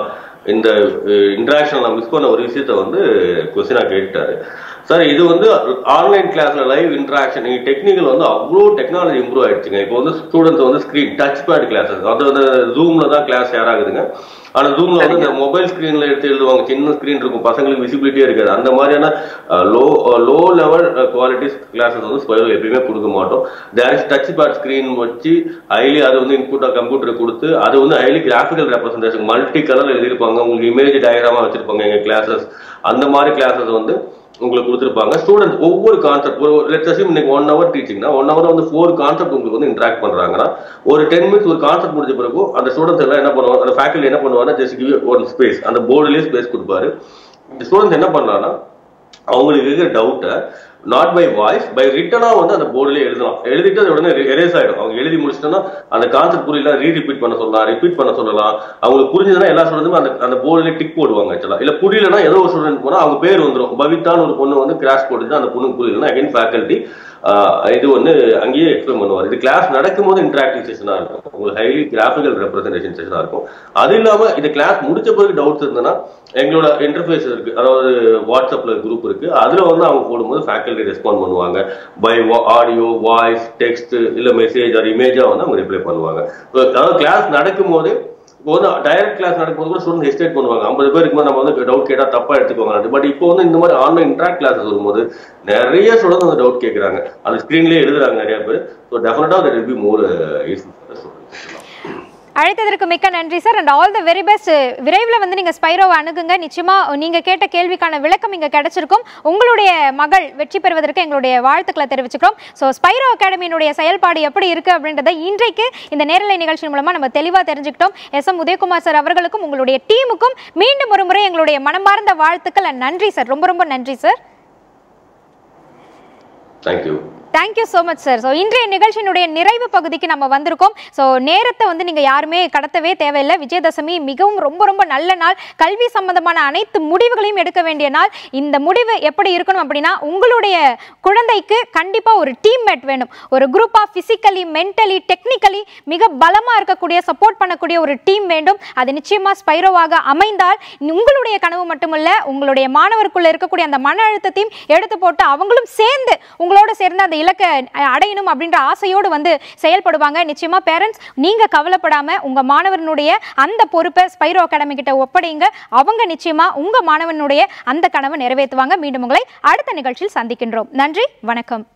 இந்த இன்ட்ராக்ஷன் நான் மிஸ் பண்ண ஒரு விஷயத்த வந்து கொஸ்டினா கேட்டாரு சார் இது வந்து ஆன்லைன் கிளாஸ்ல லைவ் இன்ட்ராக்ஷன் நீங்க டெக்னிக்கல் வந்து அவ்வளோ டெக்னாலஜி இம்ப்ரூவ் ஆயிடுச்சுங்க இப்போ வந்து ஸ்டூடெண்ட்ஸ் வந்து ஸ்கிரீன் டச் பேட் கிளாஸஸ் அது வந்து ஜூம்ல தான் கிளாஸ் ஷேர் ஆகுதுங்க ஆனா ஜூம்ல வந்து இந்த மொபைல் ஸ்கிரீன்ல எடுத்து எழுதுவாங்க சின்ன ஸ்கிரீன் இருக்கும் பசங்களுக்கு விசிபிலிட்டியே இருக்காது அந்த மாதிரியான low low level quality classes வந்து ஸ்பைரோ எப்பயுமே கொடுக்க மாட்டோம் டேரக்ட் டச் பேட் ஸ்கிரீன் வச்சு ஹைலி அது வந்து இன்புட்டா கம்ப்யூட்டர் கொடுத்து அது வந்து highly graphical representation multi colour எழுதியிருப்பாங்க உங்களுக்கு இமேஜ் டயக்ராமா வச்சிருப்பாங்க எங்க கிளாஸஸ் அந்த மாதிரி கிளாஸஸ் வந்து உங்களுக்கு கொடுத்துருப்பாங்க ஸ்டூடெண்ட் ஒவ்வொரு கான்செப்ட் ஒரு லெட்ஸ் அசியூம் இன்னைக்கு ஒன் ஹவர் டீச்சிங்னா ஒன் ஹவர் வந்து ஃபோர் கான்செப்ட் உங்களுக்கு வந்து இன்ட்ராக்ட் பண்றாங்கன்னா ஒரு டென் மினிட்ஸ் ஒரு கான்செப்ட் முடிஞ்ச பிறகு அந்த ஸ்டூடெண்ட்ஸ் எல்லாம் என்ன பண்ணுவாங்க அந்த ஃபேக்கல்டி என்ன பண்ணுவாங்கன்னா ஜஸ்ட் கிவ் ஒரு ஸ்பேஸ் அந்த போர்டுலேயே ஸ்பேஸ் கொடுப்பாரு இந்த ஸ்டூடெண்ட்ஸ் என்ன பண்ணலாம்னா அவங்களுக்கு இருக்கிற டவுட்டை நாட் பை வாய்ஸ் பை ரிட்டனா வந்து அந்த போர்டுலேயே எழுதலாம் எழுதிட்டு அது உடனே எரேஸ் ஆயிடும் அவங்க எழுதி முடிச்சிட்டோன்னா அந்த கான்செப்ட் புரியல ரீ ரிப்பீட் பண்ண சொல்லலாம் ரிப்பீட் பண்ண சொல்லலாம் அவங்களுக்கு புரிஞ்சதுன்னா எல்லா ஸ்டூடெண்ட்டுமே அந்த அந்த போர்டுலேயே டிக் போடுவாங்க ஆக்சுவலா இல்ல புரியலன்னா ஏதோ ஒரு ஸ்டூடெண்ட் போனா அவங்க பேர் வந்துடும் பவித்தான்னு ஒரு பொண்ணு வந்து கிராஷ் போட்டுட்டு அந்த பொண்ணுக்கு புரியலன்னா அகைன் ஃபேக்கல்ட்டி இது வந்து அங்கேயே எக்ஸ்பிளைன் பண்ணுவார் இது கிளாஸ் நடக்கும்போது இன்டராக்டிவ் செஷனா இருக்கும் உங்களுக்கு ஹைலி கிராஃபிக்கல் ரெப்ரஸன்டேஷன் செஷனா இருக்கும் அது இல்லாம இந்த கிளாஸ் முடிச்ச பிறகு டவுட்ஸ் இருந்ததுன்னா எங்களோட இன்டர்ஃபேஸ் இருக்கு அதாவது வாட்ஸ்அப்ல குரூப் இருக்கு அதுல வந்து அவங்க போடும்போது ஃபேக்கல்டி ரெஸ்பாண்ட் பண்ணுவாங்க பை ஆடியோ வாய்ஸ் டெக்ஸ்ட் இல்ல மெசேஜ் ஆர் இமேஜா வந்து அவங்க ரிப்ளை பண்ணுவாங்க So, அதாவது கிளாஸ் நடக்கும்போது இப்போ வந்து டைரக்ட் கிளாஸ் நடக்கும்போது கூட ஸ்டூடெண்ட் ஹெஸ்டேட் பண்ணுவாங்க ஐம்பது பேர் இருக்கும்போது நம்ம வந்து டவுட் கேட்டா தப்பா எடுத்துக்கோங்க பட் இப்போ வந்து இந்த மாதிரி ஆன்லைன் இன்ட்ராக்ட் கிளாஸஸ் வரும்போது நிறைய ஸ்டூடெண்ட் வந்து டவுட் கேட்கறாங்க அந்த ஸ்கிரீன்லேயே எழுதுறாங்க நிறைய பேர் ஸோ டெஃபினட்டா that will be more useful அழைத்ததற்கு மிக்க நன்றி sir and all the very best விரைவில் வந்து நீங்கள் ஸ்பைரோவை அணுகுங்க நிச்சயமா நீங்க கேட்ட கேள்விக்கான விளக்கம் இங்க கிடைச்சிருக்கும் உங்களுடைய மகள் வெற்றி பெறுவதற்கு எங்களுடைய வாழ்த்துக்களை தெரிவிச்சுக்கிறோம் ஸோ ஸ்பைரோ அகாடமியினுடைய செயல்பாடு எப்படி இருக்கு அப்படின்றத இன்றைக்கு இந்த நேரலை நிகழ்ச்சி மூலமா நம்ம தெளிவா தெரிஞ்சுக்கிட்டோம் எஸ் எம் உதயகுமார் சார் அவர்களுக்கும் உங்களுடைய டீமுக்கும் மீண்டும் ஒரு முறை எங்களுடைய மனமார்ந்த வாழ்த்துக்கள் and நன்றி சார் ரொம்ப ரொம்ப நன்றி sir thank you thank you so much sir so இன்றைய நிகழ்ச்சியினுடைய நிறைவு பகுதிக்கு நம்ம வந்திருக்கோம் ஸோ நேரத்தை வந்து நீங்கள் யாருமே கடத்தவே தேவையில்லை விஜயதசமி மிகவும் ரொம்ப ரொம்ப நல்ல நாள் கல்வி சம்பந்தமான அனைத்து முடிவுகளையும் எடுக்க வேண்டிய நாள் இந்த முடிவு எப்படி இருக்கணும் அப்படின்னா உங்களுடைய குழந்தைக்கு கண்டிப்பாக ஒரு டீம்மேட் வேணும் ஒரு group of physically mentally technically மிக பலமாக இருக்கக்கூடிய சப்போர்ட் பண்ணக்கூடிய ஒரு டீம் வேண்டும் அது நிச்சயமாக ஸ்பைரோவாக அமைந்தால் உங்களுடைய கனவு மட்டுமல்ல உங்களுடைய மாணவருக்குள்ள இருக்கக்கூடிய அந்த மன அழுத்தத்தையும் எடுத்து போட்டு அவங்களும் சேர்ந்து உங்களோட சேர்ந்து அந்த இலக்கை அஹ், அடையணும் அப்படின்ற ஆசையோடு வந்து செயல்படுவாங்க நிச்சயமா பேரண்ட்ஸ் நீங்க கவலைப்படாம உங்க மாணவனுடைய அந்த பொறுப்பை ஸ்பைரோ அகாடமி கிட்ட ஒப்படைங்க அவங்க நிச்சயமா உங்க மாணவனுடைய அந்த கனவை நிறைவேற்றுவாங்க மீண்டும் உங்களை அடுத்த நிகழ்ச்சியில் சந்திக்கின்றோம் நன்றி வணக்கம்